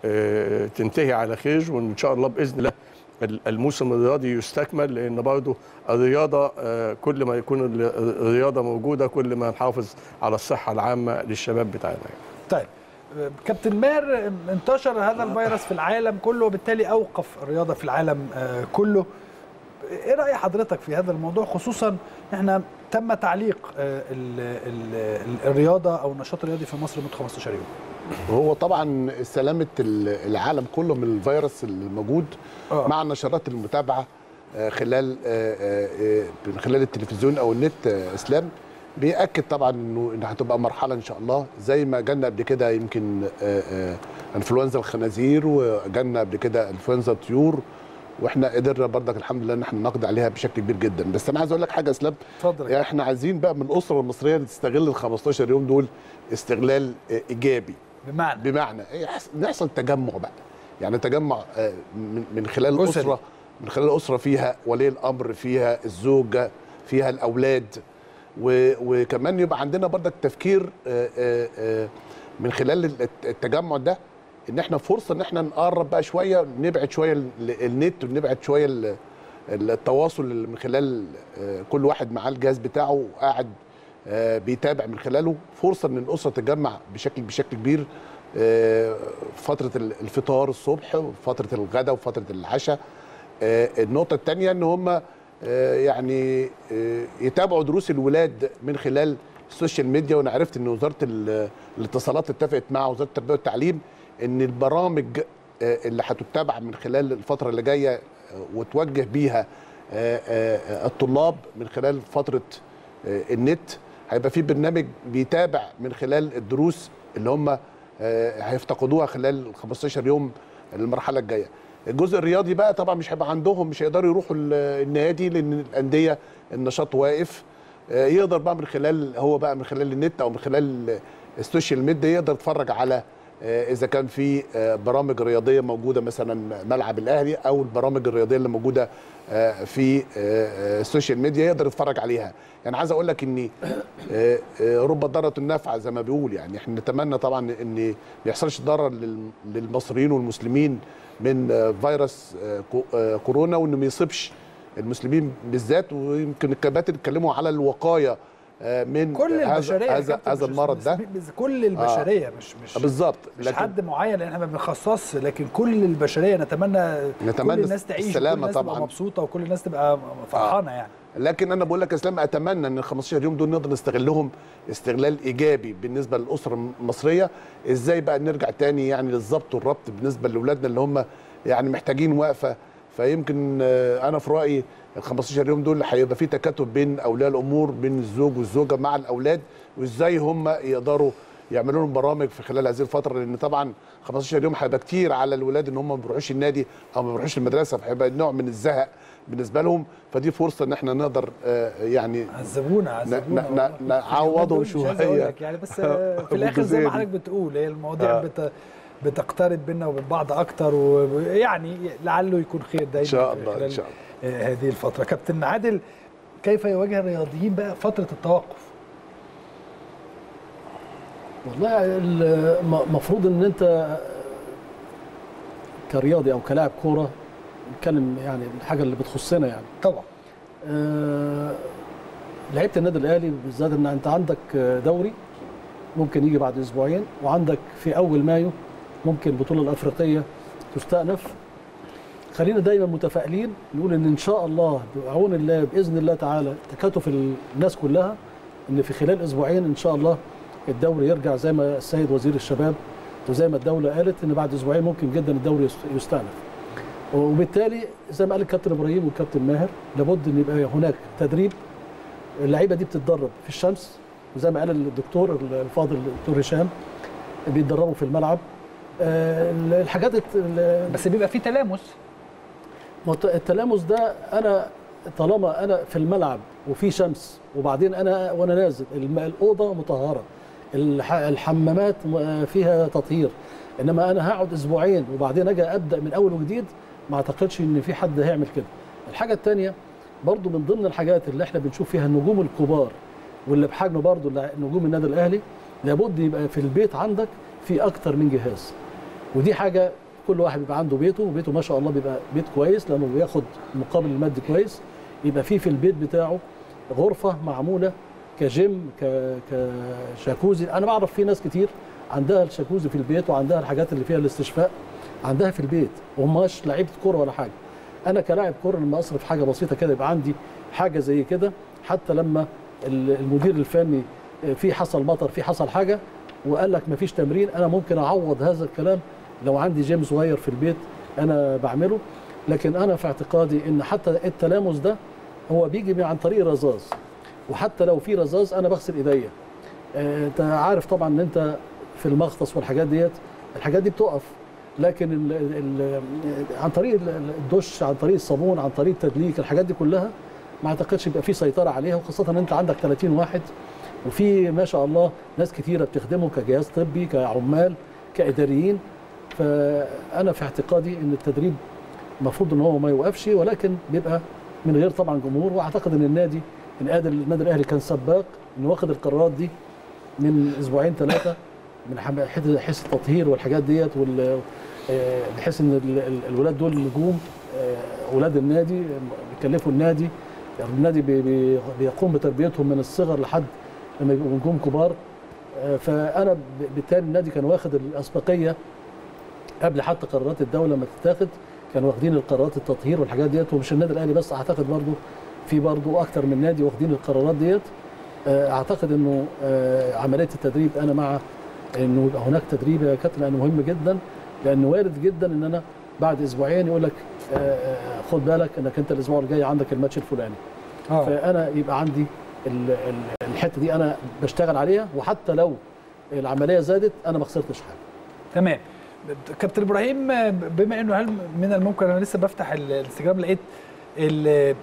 آه، تنتهي على خير وان شاء الله باذن الله ال- الموسم الرياضي يستكمل لان برضو الرياضه آه، كل ما يكون ال- الرياضه موجوده كل ما نحافظ على الصحه العامه للشباب بتاعنا يعني. طيب كابتن ماهر انتشر هذا الفيروس في العالم كله وبالتالي اوقف الرياضه في العالم آه، كله ايه راي حضرتك في هذا الموضوع خصوصا احنا تم تعليق آه، ال- ال- ال- الرياضه او النشاط الرياضي في مصر لمده 15 يوم هو طبعا سلامه ال- العالم كله من الفيروس الموجود آه. مع النشرات المتابعه آه، خلال آه، آه، آه، من خلال التلفزيون او النت آه، اسلام بيأكد طبعا انه انها هتبقى مرحله ان شاء الله زي ما جالنا قبل كده يمكن آه، آه، انفلونزا الخنازير وجالنا قبل كده انفلونزا الطيور واحنا قدرنا برضك الحمد لله ان احنا نقضي عليها بشكل كبير جدا بس انا عايز اقول لك حاجه يا اسلام اتفضل يعني احنا عايزين بقى من الاسره المصريه تستغل ال 15 يوم دول استغلال آه، ايجابي بمعنى بمعنى إيه، يحس- يحصل تجمع بقى يعني تجمع آه، من من خلال أسري. الاسره من خلال الاسره فيها ولي الامر فيها الزوجه فيها الاولاد و- وكمان يبقى عندنا برضك تفكير آه، آه، آه، من خلال الت- التجمع ده ان احنا فرصه ان احنا نقرب بقى شويه نبعد شويه ال- النت ونبعد شويه ال- التواصل اللي من خلال آه، كل واحد معاه الجهاز بتاعه وقاعد آه، بيتابع من خلاله فرصه ان الاسره تتجمع بشكل بشكل كبير آه، فتره ال- الفطار الصبح وفتره الغداء وفتره العشاء آه، النقطه الثانيه ان هم آه، يعني آه، يتابعوا دروس الولاد من خلال السوشيال ميديا وانا عرفت ان وزاره ال- الاتصالات اتفقت مع وزاره التربيه والتعليم ان البرامج آه، اللي هتتبع من خلال الفتره اللي جايه آه، وتوجه بيها آه، آه، الطلاب من خلال فتره آه، النت هيبقى في برنامج بيتابع من خلال الدروس اللي هم آه، هيفتقدوها خلال ال 15 يوم المرحله الجايه الجزء الرياضي بقى طبعا مش هيبقى عندهم مش هيقدروا يروحوا ال- النادي لان الانديه النشاط واقف آه، يقدر بقى من خلال هو بقى من خلال النت او من خلال السوشيال ميديا يقدر يتفرج على آه، اذا كان في آه، برامج رياضيه موجوده مثلا ملعب الاهلي او البرامج الرياضيه اللي موجوده آه، في آه، آه، السوشيال ميديا يقدر يتفرج عليها يعني عايز اقول لك ان آه، آه، رب ضاره النفع زي ما بيقول يعني احنا نتمنى طبعا ان ما يحصلش ضرر لل- للمصريين والمسلمين من آه، فيروس آه، كو- آه، كورونا وانه ما يصيبش المسلمين بالذات ويمكن الكباتن اتكلموا على الوقايه آه، من كل هذا البشريه يا هذا كابتن، هذا مش المرض ده المسلمين بس كل البشريه مش مش بالظبط مش حد معين لان احنا ما بنخصص لكن كل البشريه نتمنى نتمنى كل الناس تعيش السلامة وكل الناس تبقى طبعاً. مبسوطه وكل الناس تبقى فرحانه يعني لكن انا بقول لك يا اسلام اتمنى ان ال 15 يوم دول نقدر نستغلهم استغلال ايجابي بالنسبه للاسره المصريه ازاي بقى نرجع تاني يعني للظبط والربط بالنسبه لاولادنا اللي هم يعني محتاجين وقفه فيمكن آه، انا في رايي ال 15 يوم دول هيبقى في تكاتف بين اولياء الامور بين الزوج والزوجه مع الاولاد وازاي هم يقدروا يعملوا لهم برامج في خلال هذه الفتره لان طبعا 15 يوم هيبقى كتير على الولاد ان هم ما بيروحوش النادي او ما بيروحوش المدرسه فهيبقى نوع من الزهق بالنسبه لهم فدي فرصه ان احنا نقدر آه، يعني عذبونا عذبونا ن- والله. ن- نعوضهم مش عايز أقول شوية. لك يعني بس آه، في الاخر زي بالجزئية ما دي. حضرتك بتقول هي المواضيع آه. بت بتقترب بينا وبين بعض اكتر ويعني لعله يكون خير دايما ان شاء في الله ان خلال شاء الله آه، هذه الفتره كابتن عادل كيف يواجه الرياضيين بقى فتره التوقف والله المفروض ان انت كرياضي او كلاعب كوره نتكلم يعني الحاجه اللي بتخصنا يعني طبعا آه، لعيبه النادي الاهلي بالذات ان انت عندك دوري ممكن يجي بعد اسبوعين وعندك في اول مايو ممكن البطوله الافريقيه تستأنف خلينا دايما متفائلين نقول ان ان شاء الله بعون الله باذن الله تعالى تكاتف الناس كلها ان في خلال اسبوعين ان شاء الله الدوري يرجع زي ما السيد وزير الشباب وزي ما الدوله قالت ان بعد اسبوعين ممكن جدا الدوري يست- يستأنف وبالتالي زي ما قال الكابتن ابراهيم والكابتن ماهر لابد ان يبقى هناك تدريب اللعيبه دي بتتدرب في الشمس وزي ما قال الدكتور الفاضل الدكتور هشام بيتدربوا في الملعب آه، الحاجات الت- بس بيبقى في تلامس ما هو التلامس ده انا طالما انا في الملعب وفي شمس وبعدين انا وانا نازل الم- الاوضه مطهره الح- الحمامات م- فيها تطهير انما انا هقعد اسبوعين وبعدين اجي ابدا من اول وجديد ما اعتقدش ان في حد هيعمل كده الحاجه الثانيه برضو من ضمن الحاجات اللي احنا بنشوف فيها النجوم الكبار واللي بحجم برضو اللع- نجوم النادي الاهلي لابد يبقى في البيت عندك في اكتر من جهاز ودي حاجه كل واحد بيبقى عنده بيته وبيته ما شاء الله بيبقى بيت كويس لانه بياخد مقابل المادي كويس يبقى فيه في البيت بتاعه غرفه معموله كجيم ك كشاكوزي انا بعرف في ناس كتير عندها الشاكوزي في البيت وعندها الحاجات اللي فيها الاستشفاء عندها في البيت وماش لعيبه كوره ولا حاجه انا كلاعب كوره لما اصرف حاجه بسيطه كده يبقى عندي حاجه زي كده حتى لما ال- المدير الفني في حصل مطر في حصل حاجه وقال لك مفيش تمرين انا ممكن اعوض هذا الكلام لو عندي جيم صغير في البيت انا بعمله لكن انا في اعتقادي ان حتى التلامس ده هو بيجي من- عن طريق رذاذ وحتى لو في رذاذ انا بغسل ايديا آه، انت عارف طبعا ان انت في المغطس والحاجات ديت الحاجات دي بتقف لكن ال ال عن طريق ال- ال- الدش عن طريق الصابون عن طريق التدليك الحاجات دي كلها ما اعتقدش يبقى في سيطره عليها وخاصه ان انت عندك 30 واحد وفي ما شاء الله ناس كتيره بتخدمه كجهاز طبي كعمال كاداريين فانا في اعتقادي ان التدريب المفروض ان هو ما يوقفش ولكن بيبقى من غير طبعا جمهور واعتقد ان النادي ان قادر النادي الاهلي كان سباق انه واخد القرارات دي من اسبوعين ثلاثه من حم- حيث حيث التطهير والحاجات ديت وال آه، بحيث ان ال- ال- الولاد دول نجوم آه، اولاد النادي بيكلفوا النادي يعني النادي بي- بي- بيقوم بتربيتهم من الصغر لحد لما يبقوا نجوم كبار آه، فانا ب- بالتالي النادي كان واخد الاسبقيه قبل حتى قرارات الدوله ما تتاخد كانوا واخدين القرارات التطهير والحاجات ديت ومش النادي الاهلي بس اعتقد برضو في برضو اكتر من نادي واخدين القرارات ديت آه، اعتقد انه آه، عمليه التدريب انا مع انه يبقى هناك تدريب يا كابتن لانه مهم جدا لانه وارد جدا ان انا بعد اسبوعين يقول لك آه، آه، خد بالك انك انت الاسبوع الجاي عندك الماتش الفلاني اه فانا يبقى عندي ال- ال- الحته دي انا بشتغل عليها وحتى لو العمليه زادت انا ما خسرتش حاجه تمام كابتن ابراهيم بما انه هل من الممكن انا لسه بفتح ال- الانستجرام لقيت ال-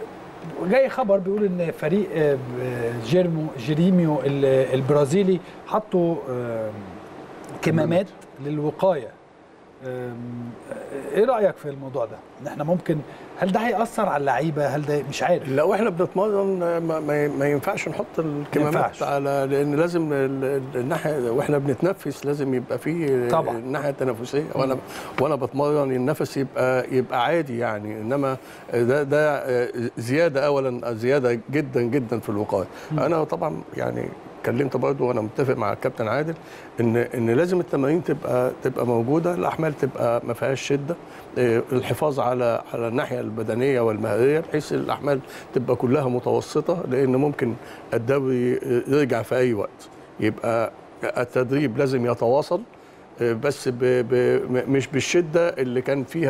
جاي خبر بيقول ان فريق جيرمو جيريميو ال- البرازيلي حطوا آم، كمامات للوقايه آم، ايه رايك في الموضوع ده؟ ان احنا ممكن هل ده هياثر على اللعيبه؟ هل ده مش عارف لو احنا بنتمرن ما, ما, ما ينفعش نحط الكمامات ينفعش. على لان لازم ال- ال- الناحيه واحنا بنتنفس لازم يبقى في طبعا. الناحيه التنفسيه وانا وانا بتمرن النفس يبقى يبقى عادي يعني انما ده ده زياده اولا زياده جدا جدا في الوقايه انا طبعا يعني اتكلمت برضه وانا متفق مع الكابتن عادل ان ان لازم التمارين تبقى تبقى موجوده الاحمال تبقى ما فيهاش شده إيه، الحفاظ على على الناحيه البدنيه والمهاريه بحيث الاحمال تبقى كلها متوسطه لان ممكن الدوري يرجع في اي وقت يبقى التدريب لازم يتواصل إيه، بس ب ب م- مش بالشده اللي كان فيها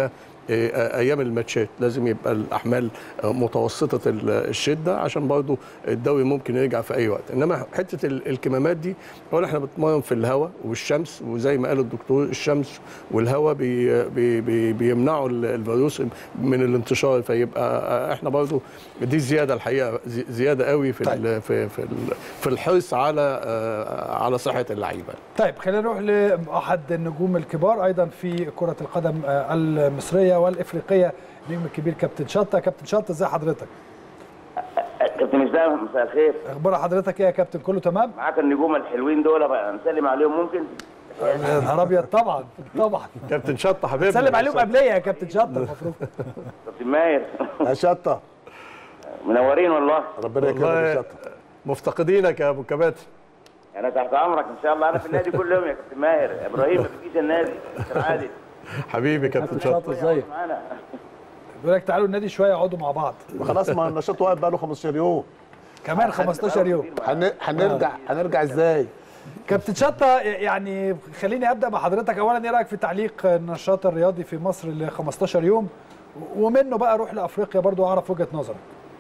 آه، ايام الماتشات لازم يبقى الاحمال آه، متوسطه ال- الشده عشان برضو الدوري ممكن يرجع في اي وقت انما حته ال- الكمامات دي اولا احنا بنتمرن في الهواء والشمس وزي ما قال الدكتور الشمس والهواء بي بي بي بيمنعوا ال- الفيروس من الانتشار فيبقى آه، احنا برضو دي زياده الحقيقه زي- زياده قوي في طيب. ال- في في ال- في الحرص على آه، على صحه اللعيبه طيب خلينا نروح لاحد النجوم الكبار ايضا في كره القدم آه، المصريه والافريقيه النجم الكبير كابتن شطه كابتن شطه ازي حضرتك كابتن اسلام مساء الخير اخبار حضرتك ايه يا كابتن كله تمام معاك النجوم الحلوين دول بقى نسلم عليهم ممكن يا نهار ابيض طبعا طبعا كابتن شطه حبيبي سلم عليهم قبليه يا كابتن شطه المفروض كابتن ماهر يا شطه منورين والله ربنا يكرمك يا والله شطه مفتقدينك يا ابو كباتن انا تحت امرك ان شاء الله انا في النادي كل يوم يا كابتن ماهر ابراهيم ما بيجيش النادي كابتن عادل حبيبي كابتن شطه شاطر ازيك معانا بيقول لك تعالوا النادي شويه اقعدوا مع بعض ما خلاص ما النشاط واقف بقى له 15 يوم كمان 15 يوم هن- هنرجع هنرجع ازاي؟ كابتن شطه يعني خليني ابدا مع حضرتك اولا ايه رايك في تعليق النشاط الرياضي في مصر ل 15 يوم ومنه بقى اروح لافريقيا برضو اعرف وجهه نظرك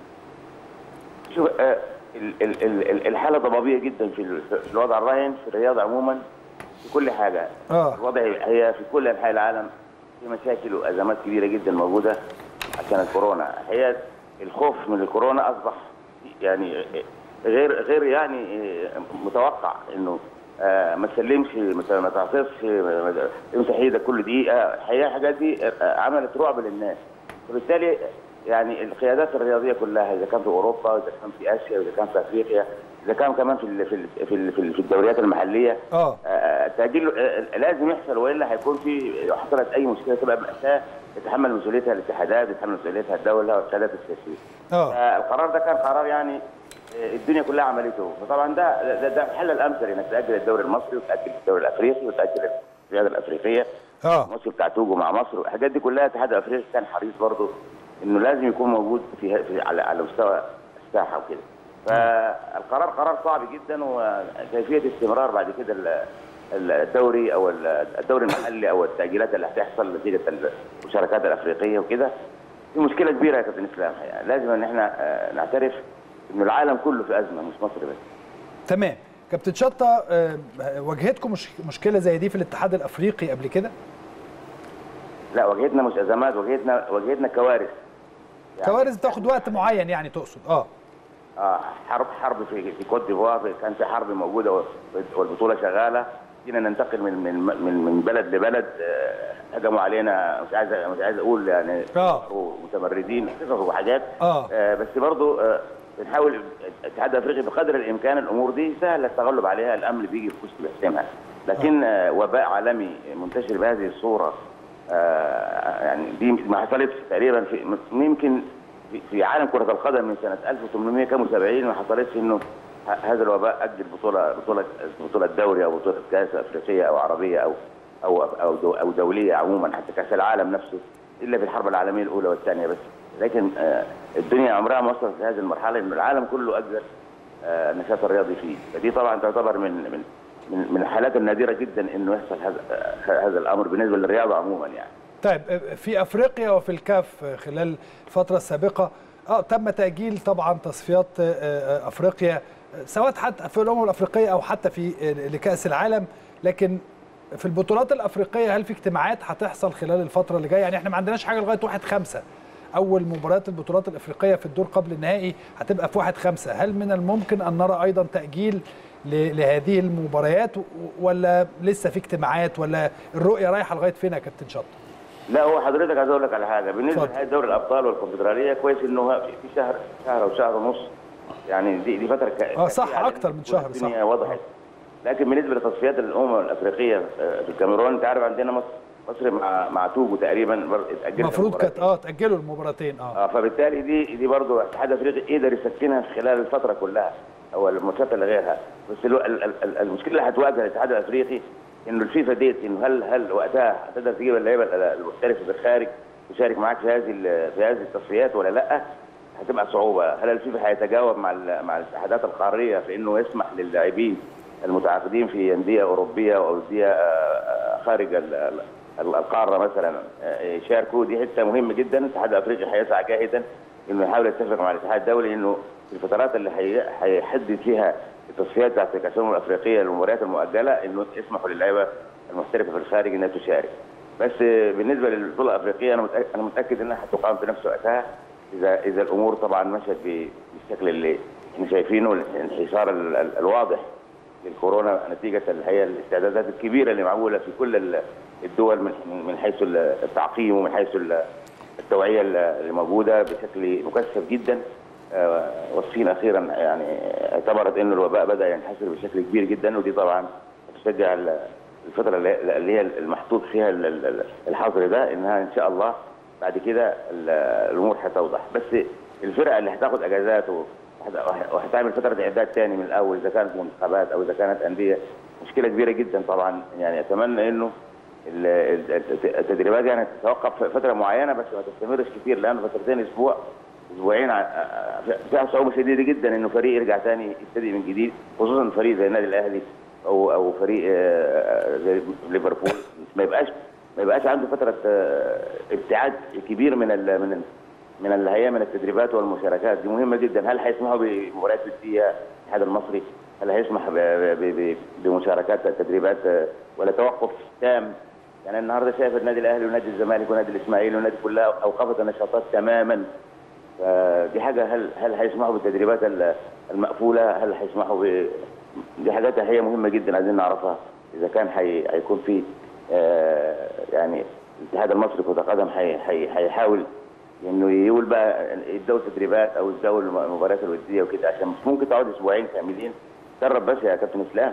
شوف آه، ال- ال- ال- ال- الحاله ضبابيه جدا في ال- في الوضع الراهن في الرياضه عموما في كل حاجه اه الوضع هي في كل انحاء العالم في مشاكل وازمات كبيره جدا موجوده عشان الكورونا هي الخوف من الكورونا اصبح يعني غير غير يعني متوقع انه آه، ما تسلمش ما ما تعطفش ما- ما- امسح ايدك كل دقيقه الحقيقه الحاجات دي آه، عملت رعب للناس وبالتالي يعني القيادات الرياضيه كلها اذا كان في اوروبا اذا كان في اسيا اذا كان في افريقيا اذا كان كمان في ال- في ال- في ال- في ال- في الدوريات المحليه اه آه، تأجيل آه، لازم يحصل والا هيكون في حصلت اي مشكله تبقى مأساة يتحمل مسؤوليتها الاتحادات يتحمل مسؤوليتها الدوله والقيادات السياسيه. اه آه، القرار ده كان قرار يعني آه، الدنيا كلها عملته فطبعا ده ده, ده الحل الامثل انك تاجل الدوري المصري وتاجل الدوري الافريقي وتاجل الرياضه الافريقيه اه الماتش بتاع توجو مع مصر الحاجات دي كلها الاتحاد الافريقي كان حريص برضه انه لازم يكون موجود في, في على, على مستوى الساحه وكده فالقرار قرار صعب جدا وكيفيه استمرار بعد كده ال- ال- الدوري او ال- الدوري المحلي او التاجيلات اللي هتحصل نتيجه المشاركات الافريقيه وكده في مشكله كبيره يا كابتن اسلام يعني لازم ان احنا آه، نعترف ان العالم كله في ازمه مش مصر بس تمام كابتن شطه آه، واجهتكم مش مشكله زي دي في الاتحاد الافريقي قبل كده لا واجهتنا مش ازمات واجهتنا واجهتنا كوارث يعني كوارث بتاخد وقت معين يعني تقصد اه آه حرب حرب في في كوت ديفوار كان في حرب موجوده و- والبطوله شغاله جينا ننتقل من من من من بلد لبلد آه، هجموا علينا مش عايز مش عايز اقول يعني آه. متمردين قصص وحاجات آه. آه بس برضو آه بنحاول الاتحاد الافريقي بقدر الامكان الامور دي سهل التغلب عليها الامن بيجي في وسط بيحسمها لكن آه وباء عالمي منتشر بهذه الصوره آه يعني دي ما حصلتش تقريبا في يمكن في- في عالم كرة القدم من سنة 1870 ما حصلتش انه ه- هذا الوباء اجل بطولة بطولة بطولة دوري او بطولة كاس افريقية او عربية او او او دو- او دولية عموما حتى كاس العالم نفسه الا في الحرب العالمية الاولى والثانية بس لكن آه، الدنيا عمرها ما وصلت لهذه المرحلة انه العالم كله اجل آه، النشاط الرياضي فيه فدي طبعا تعتبر من من من من الحالات النادرة جدا انه يحصل هذا آه، هذا الامر بالنسبة للرياضة عموما يعني طيب آه، في افريقيا وفي الكاف آه، خلال الفتره السابقه اه تم تاجيل طبعا تصفيات آه، آه، افريقيا آه، سواء حتى في الامم الافريقيه او حتى في آه، لكاس العالم لكن في البطولات الافريقيه هل في اجتماعات هتحصل خلال الفتره اللي جايه يعني احنا ما عندناش حاجه لغايه 1 5 اول مباريات البطولات الافريقيه في الدور قبل النهائي هتبقى في 1 5 هل من الممكن ان نرى ايضا تاجيل ل- لهذه المباريات و- ولا لسه في اجتماعات ولا الرؤيه رايحه لغايه فين يا كابتن شط لا هو حضرتك عايز اقول لك على حاجه بالنسبه اتفضل. لنهايه دوري الابطال والكونفدراليه كويس انه في في شهر شهر او شهر ونص يعني دي دي فتره ك... آه، صح، كافية على أكتر إن من تكون شهر، الدنيا صح. وضحت لكن بالنسبه لتصفيات الامم الافريقيه آه، في الكاميرون انت عارف عندنا مصر مصر مع مع توجو تقريبا برضه اتاجلت المفروض المباراة. كانت اه تاجلوا المباراتين اه اه فبالتالي دي دي برضه الاتحاد الافريقي قدر يسكنها في خلال الفتره كلها او الماتشات اللي غيرها بس الو- ال- ال- ال- المشكله اللي هتواجه الاتحاد الافريقي انه الفيفا ديت انه هل هل وقتها هتقدر تجيب اللعيبه المحترفه في الخارج تشارك معاك في هذه ال- في هذه التصفيات ولا لا؟ هتبقى صعوبه، هل الفيفا هيتجاوب مع ال- مع الاتحادات القاريه في انه يسمح للاعبين المتعاقدين في انديه اوروبيه او انديه آه، آه، خارج ال- ال- ال- القاره مثلا آه، يشاركوا دي حته مهمه جدا الاتحاد الافريقي هيسعى جاهدا انه يحاول يتفق مع الاتحاد الدولي انه في الفترات اللي هي- هيحدد فيها التصفيات بتاعت كاس الامم الافريقيه للمباريات المؤجله انه يسمحوا للعيبه المحترفه في الخارج انها تشارك. بس آه، بالنسبه للبطوله الافريقيه انا متأكد انا متاكد انها هتقام في نفس وقتها اذا اذا الامور طبعا مشت ب- بالشكل اللي احنا شايفينه الانحسار ال- ال- الواضح للكورونا نتيجه الحقيقه الاستعدادات الكبيره اللي معموله في كل ال- الدول من من حيث التعقيم ومن حيث ال- التوعيه اللي موجوده بشكل مكثف جدا آه، والصين اخيرا يعني اعتبرت ان الوباء بدا ينحسر بشكل كبير جدا ودي طبعا تشجع ال- الفتره اللي اللي هي المحطوط فيها ال- ال- الحظر ده انها ان شاء الله بعد كده ال- الامور هتوضح بس الفرق اللي هتاخد اجازات و- وهت- وهتعمل فتره اعداد تاني من الاول اذا كانت منتخبات او اذا كانت انديه مشكله كبيره جدا طبعا يعني اتمنى انه ال- ال- التدريبات يعني تتوقف فتره معينه بس ما تستمرش كتير لانه فترتين اسبوع اسبوعين ع- فيها صعوبه شديده جدا انه فريق يرجع تاني يبتدي من جديد خصوصا فريق زي النادي الاهلي او او فريق آه، زي ليفربول ما يبقاش ما يبقاش عنده فتره آه، ابتعاد كبير من ال من ال من اللي هي من التدريبات والمشاركات دي مهمه جدا هل هيسمحوا بمباريات وديه الاتحاد المصري هل هيسمح ب- ب- ب- بمشاركات تدريبات آه، ولا توقف تام يعني النهارده شايف النادي الاهلي ونادي الزمالك ونادي الاسماعيلي والنادي كلها اوقفت النشاطات تماما فدي حاجه هل هل هيسمحوا بالتدريبات ال- المقفوله هل هيسمحوا ب دي حاجات هي مهمه جدا عايزين نعرفها اذا كان حي... هيكون في آه يعني الاتحاد المصري لكره القدم هي- هي- هيحاول انه يقول بقى يبداوا تدريبات او يبداوا الم- المباريات الوديه وكده عشان مش ممكن تقعد اسبوعين كاملين جرب بس يا كابتن اسلام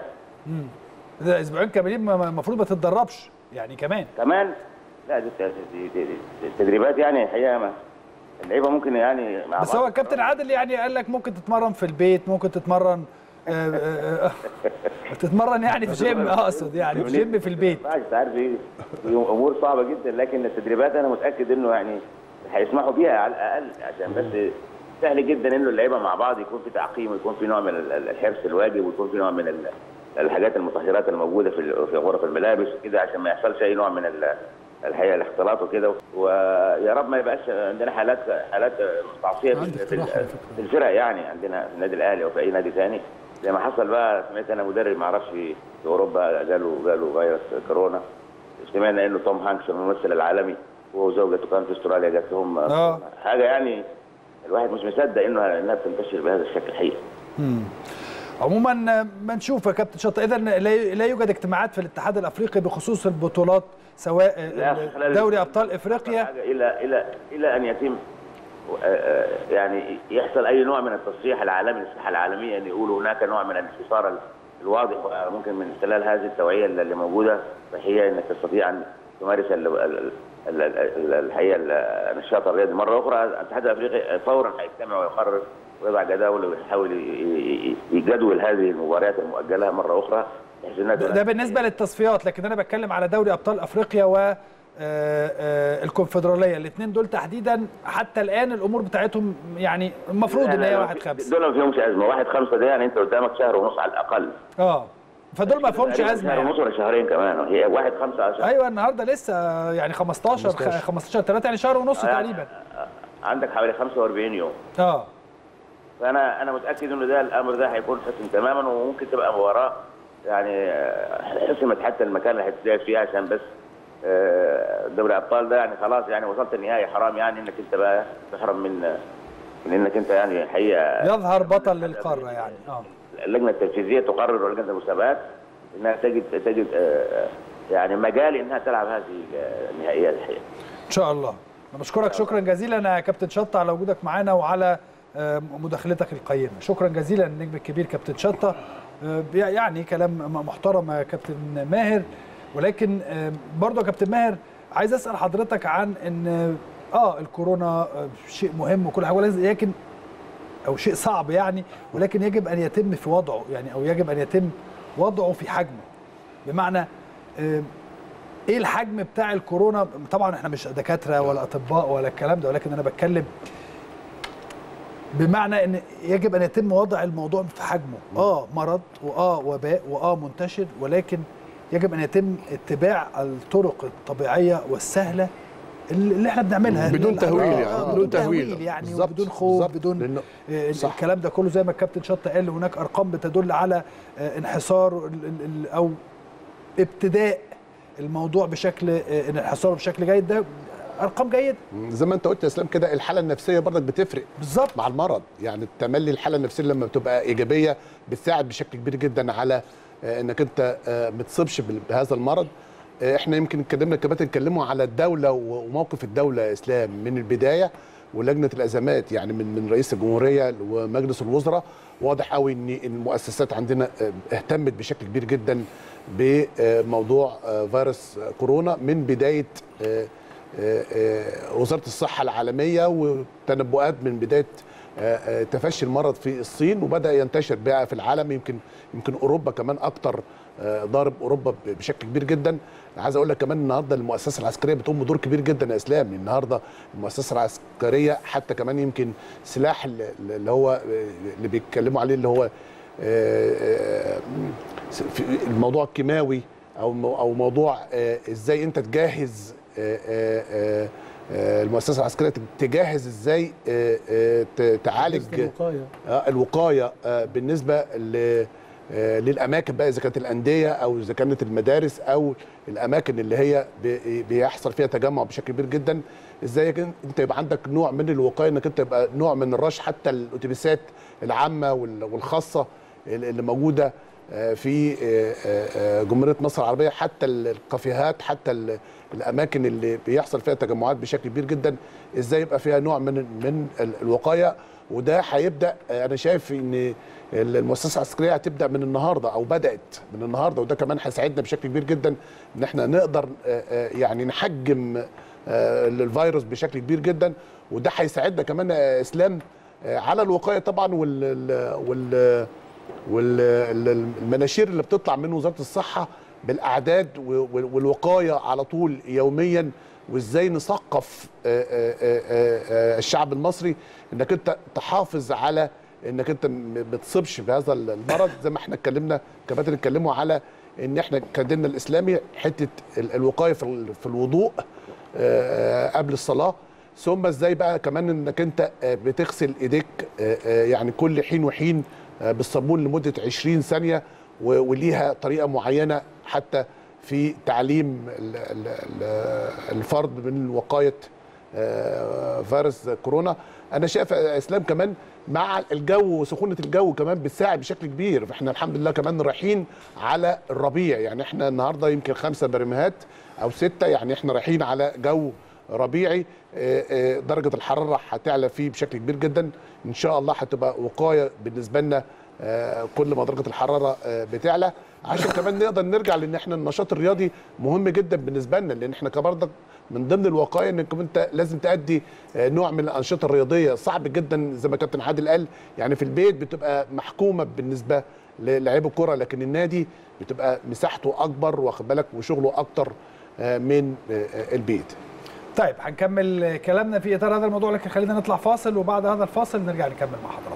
ده اسبوعين كاملين ما- ما- المفروض ما تتدربش يعني كمان كمان لا دي, دي, دي, دي, دي التدريبات يعني الحقيقه ما اللعيبه ممكن يعني مع بس بعض- هو الكابتن عادل يعني قال لك ممكن تتمرن في البيت ممكن تتمرن آه، آه، آه، تتمرن يعني في جيم اقصد يعني في جيم في البيت ما ينفعش، انت عارف ايه دي امور صعبه جدا لكن التدريبات انا متاكد انه يعني هيسمحوا بيها على الاقل عشان بس سهل جدا انه اللعيبه مع بعض يكون في تعقيم ويكون في نوع من ال- ال- الحرص الواجب ويكون في نوع من ال- الحاجات المطهرات الموجوده في ال- في غرف الملابس وكده عشان ما يحصلش اي نوع من ال- الحقيقه الاختلاط وكده ويا رب ما يبقاش عندنا حالات حالات مستعصيه في, عندك في, اقتراح على ال- فكرة. في الفرق يعني عندنا في النادي الاهلي او في اي نادي ثاني زي ما حصل بقى سمعت انا مدرب ما اعرفش في في اوروبا جاله جاله فيروس كورونا سمعنا انه توم هانكس الممثل العالمي هو وزوجته كانت في استراليا جات لهم آه. حاجه يعني الواحد مش مصدق انه انها بتنتشر بهذا الشكل الحقيقه عموما آه، ما نشوف يا كابتن شطه اذا لا لا يوجد اجتماعات في الاتحاد الافريقي بخصوص البطولات سواء لا، آه، خلال- دوري ابطال افريقيا حاجة الى الى الى ان يتم آه، آه، يعني يحصل اي نوع من التصريح العالمي للصحه العالميه ان يقولوا هناك نوع من الانحصار ال- الواضح ممكن من خلال هذه التوعيه اللي اللي موجوده فهي انك تستطيع ان تمارس ال- ال- ال- ال- الحقيقه ال- النشاط الرياضي مره اخرى الاتحاد الافريقي فورا هيجتمع ويقرر ويضع جداول ويحاول ي- ي- ي- يجدول هذه المباريات المؤجله مره اخرى بحيث انها ده بالنسبه للتصفيات لكن انا بتكلم على دوري ابطال افريقيا و آه، آه، الكونفدراليه الاثنين دول تحديدا حتى الان الامور بتاعتهم يعني المفروض ان هي واحد خمسة دول ما فيهمش ازمه واحد خمسه ده يعني انت قدامك شهر ونص على الاقل اه فدول ما فيهمش تقريباً ازمه شهر يعني. ونص ولا شهرين كمان هي واحد خمسة عشر ايوه النهارده لسه يعني 15 15. 15 3 يعني شهر ونص تقريبا عندك حوالي 45 يوم اه فانا انا متاكد انه ده الامر ده هيكون حسم تماما وممكن تبقى مباراه يعني آه، حسمت حتى المكان اللي هتتلعب فيه عشان بس آه، دوري الابطال ده يعني خلاص يعني وصلت النهائي حرام يعني انك انت بقى تحرم من من انك انت يعني حقيقه يظهر بطل للقاره يعني اه اللجنه التنفيذيه تقرر ولجنه المسابقات انها تجد تجد آه، يعني مجال انها تلعب هذه النهائيات الحقيقه ان شاء الله انا بشكرك شكرا جزيلا يا كابتن شطه على وجودك معانا وعلى آه، مداخلتك القيمه شكرا جزيلا النجم الكبير كابتن شطه آه، يعني كلام م- محترم يا كابتن ماهر ولكن آه، برضه يا كابتن ماهر عايز اسال حضرتك عن ان اه الكورونا آه، شيء مهم وكل حاجه ولكن- لكن او شيء صعب يعني ولكن يجب ان يتم في وضعه يعني او يجب ان يتم وضعه في حجمه بمعنى آه، ايه الحجم بتاع الكورونا طبعا احنا مش دكاتره ولا اطباء ولا الكلام ده ولكن انا بتكلم بمعنى ان يجب ان يتم وضع الموضوع في حجمه اه مرض واه وباء واه منتشر ولكن يجب ان يتم اتباع الطرق الطبيعيه والسهله اللي اللي احنا بنعملها بدون اللي- تهويل آه، يعني، آه، بدون تهويل. يعني بالظبط، وبدون خوف بالظبط. بدون لأنه- آه، صح. الكلام ده كله زي ما الكابتن شطه قال هناك ارقام بتدل على آه، انحسار ال- ال- ال- او ابتداء الموضوع بشكل آه، انحساره بشكل جيد ده ارقام جيده زي ما انت قلت يا اسلام كده الحاله النفسيه برضك بتفرق بالظبط مع المرض يعني التملي الحاله النفسيه لما بتبقى ايجابيه بتساعد بشكل كبير جدا على آه، انك انت آه، ما تصيبش بال- بهذا المرض آه، احنا يمكن اتكلمنا كباتن اتكلموا على الدوله و- وموقف الدوله يا اسلام من البدايه ولجنه الازمات يعني من من رئيس الجمهوريه ومجلس الوزراء واضح قوي ان المؤسسات عندنا آه، اهتمت بشكل كبير جدا بموضوع آه، فيروس كورونا من بدايه آه، آه، آه، وزاره الصحه العالميه وتنبؤات من بدايه آه، آه، تفشي المرض في الصين وبدا ينتشر بقى في العالم يمكن يمكن اوروبا كمان اكتر آه، ضارب اوروبا ب- بشكل كبير جدا عايز اقول لك كمان النهارده المؤسسه العسكريه بتقوم بدور كبير جدا يا اسلام النهارده المؤسسه العسكريه حتى كمان يمكن سلاح اللي اللي هو اللي بيتكلموا عليه اللي هو آه، آه، في الموضوع الكيماوي او مو- او موضوع آه، ازاي انت تجهز آه، آه، آه، آه، المؤسسه العسكريه تجهز ازاي آه، آه، ت- تعالج الوقايه آه، الوقايه آه، بالنسبه ل آه، للاماكن بقى اذا كانت الانديه او اذا كانت المدارس او الاماكن اللي هي بي- بيحصل فيها تجمع بشكل كبير جدا ازاي كن- انت يبقى عندك نوع من الوقايه انك انت يبقى نوع من الرش حتى الاتوبيسات العامه وال- والخاصه اللي اللي موجوده آه، في آه، آه، آه، جمهوريه مصر العربيه حتى ال- الكافيهات حتى ال- الاماكن اللي بيحصل فيها تجمعات بشكل كبير جدا ازاي يبقى فيها نوع من من ال- الوقايه وده هيبدا آه، انا شايف ان المؤسسه العسكريه هتبدا من النهارده او بدات من النهارده وده كمان هيساعدنا بشكل كبير جدا ان احنا نقدر آه، آه، يعني نحجم آه، الفيروس بشكل كبير جدا وده هيساعدنا كمان يا اسلام آه، على الوقايه طبعا وال وال والمناشير اللي بتطلع من وزاره الصحه بالاعداد و- وال- والوقايه على طول يوميا وازاي نثقف آه، آه، آه، آه، الشعب المصري انك انت تحافظ على انك انت ما بتصيبش بهذا المرض زي ما احنا اتكلمنا كباتن اتكلموا على ان احنا كديننا الاسلامي حته ال- الوقايه في ال- في الوضوء آه، قبل الصلاه ثم ازاي بقى كمان انك انت آه، بتغسل ايديك آه، آه، يعني كل حين وحين آه، بالصابون لمده 20 ثانيه و- وليها طريقه معينه حتى في تعليم ال- ال- ال- الفرد من وقايه آه، فيروس كورونا انا شايف يا اسلام كمان مع الجو وسخونه الجو كمان بتساعد بشكل كبير احنا الحمد لله كمان رايحين على الربيع يعني احنا النهارده يمكن خمسة برمهات او ستة يعني احنا رايحين على جو ربيعي آه، آه، درجه الحراره هتعلى فيه بشكل كبير جدا ان شاء الله هتبقى وقايه بالنسبه لنا آه، كل ما درجه الحراره آه، بتعلى عشان كمان نقدر نرجع لان احنا النشاط الرياضي مهم جدا بالنسبه لنا لان احنا كبرضك من ضمن الوقايه انك انت لازم تادي آه، نوع من الانشطه الرياضيه صعب جدا زي ما كابتن عادل قال يعني في البيت بتبقى محكومه بالنسبه للاعيب الكره لكن النادي بتبقى مساحته اكبر واخد بالك وشغله اكتر آه، من آه، آه، البيت طيب هنكمل كلامنا في اطار هذا الموضوع لكن خلينا نطلع فاصل وبعد هذا الفاصل نرجع نكمل مع حضراتكم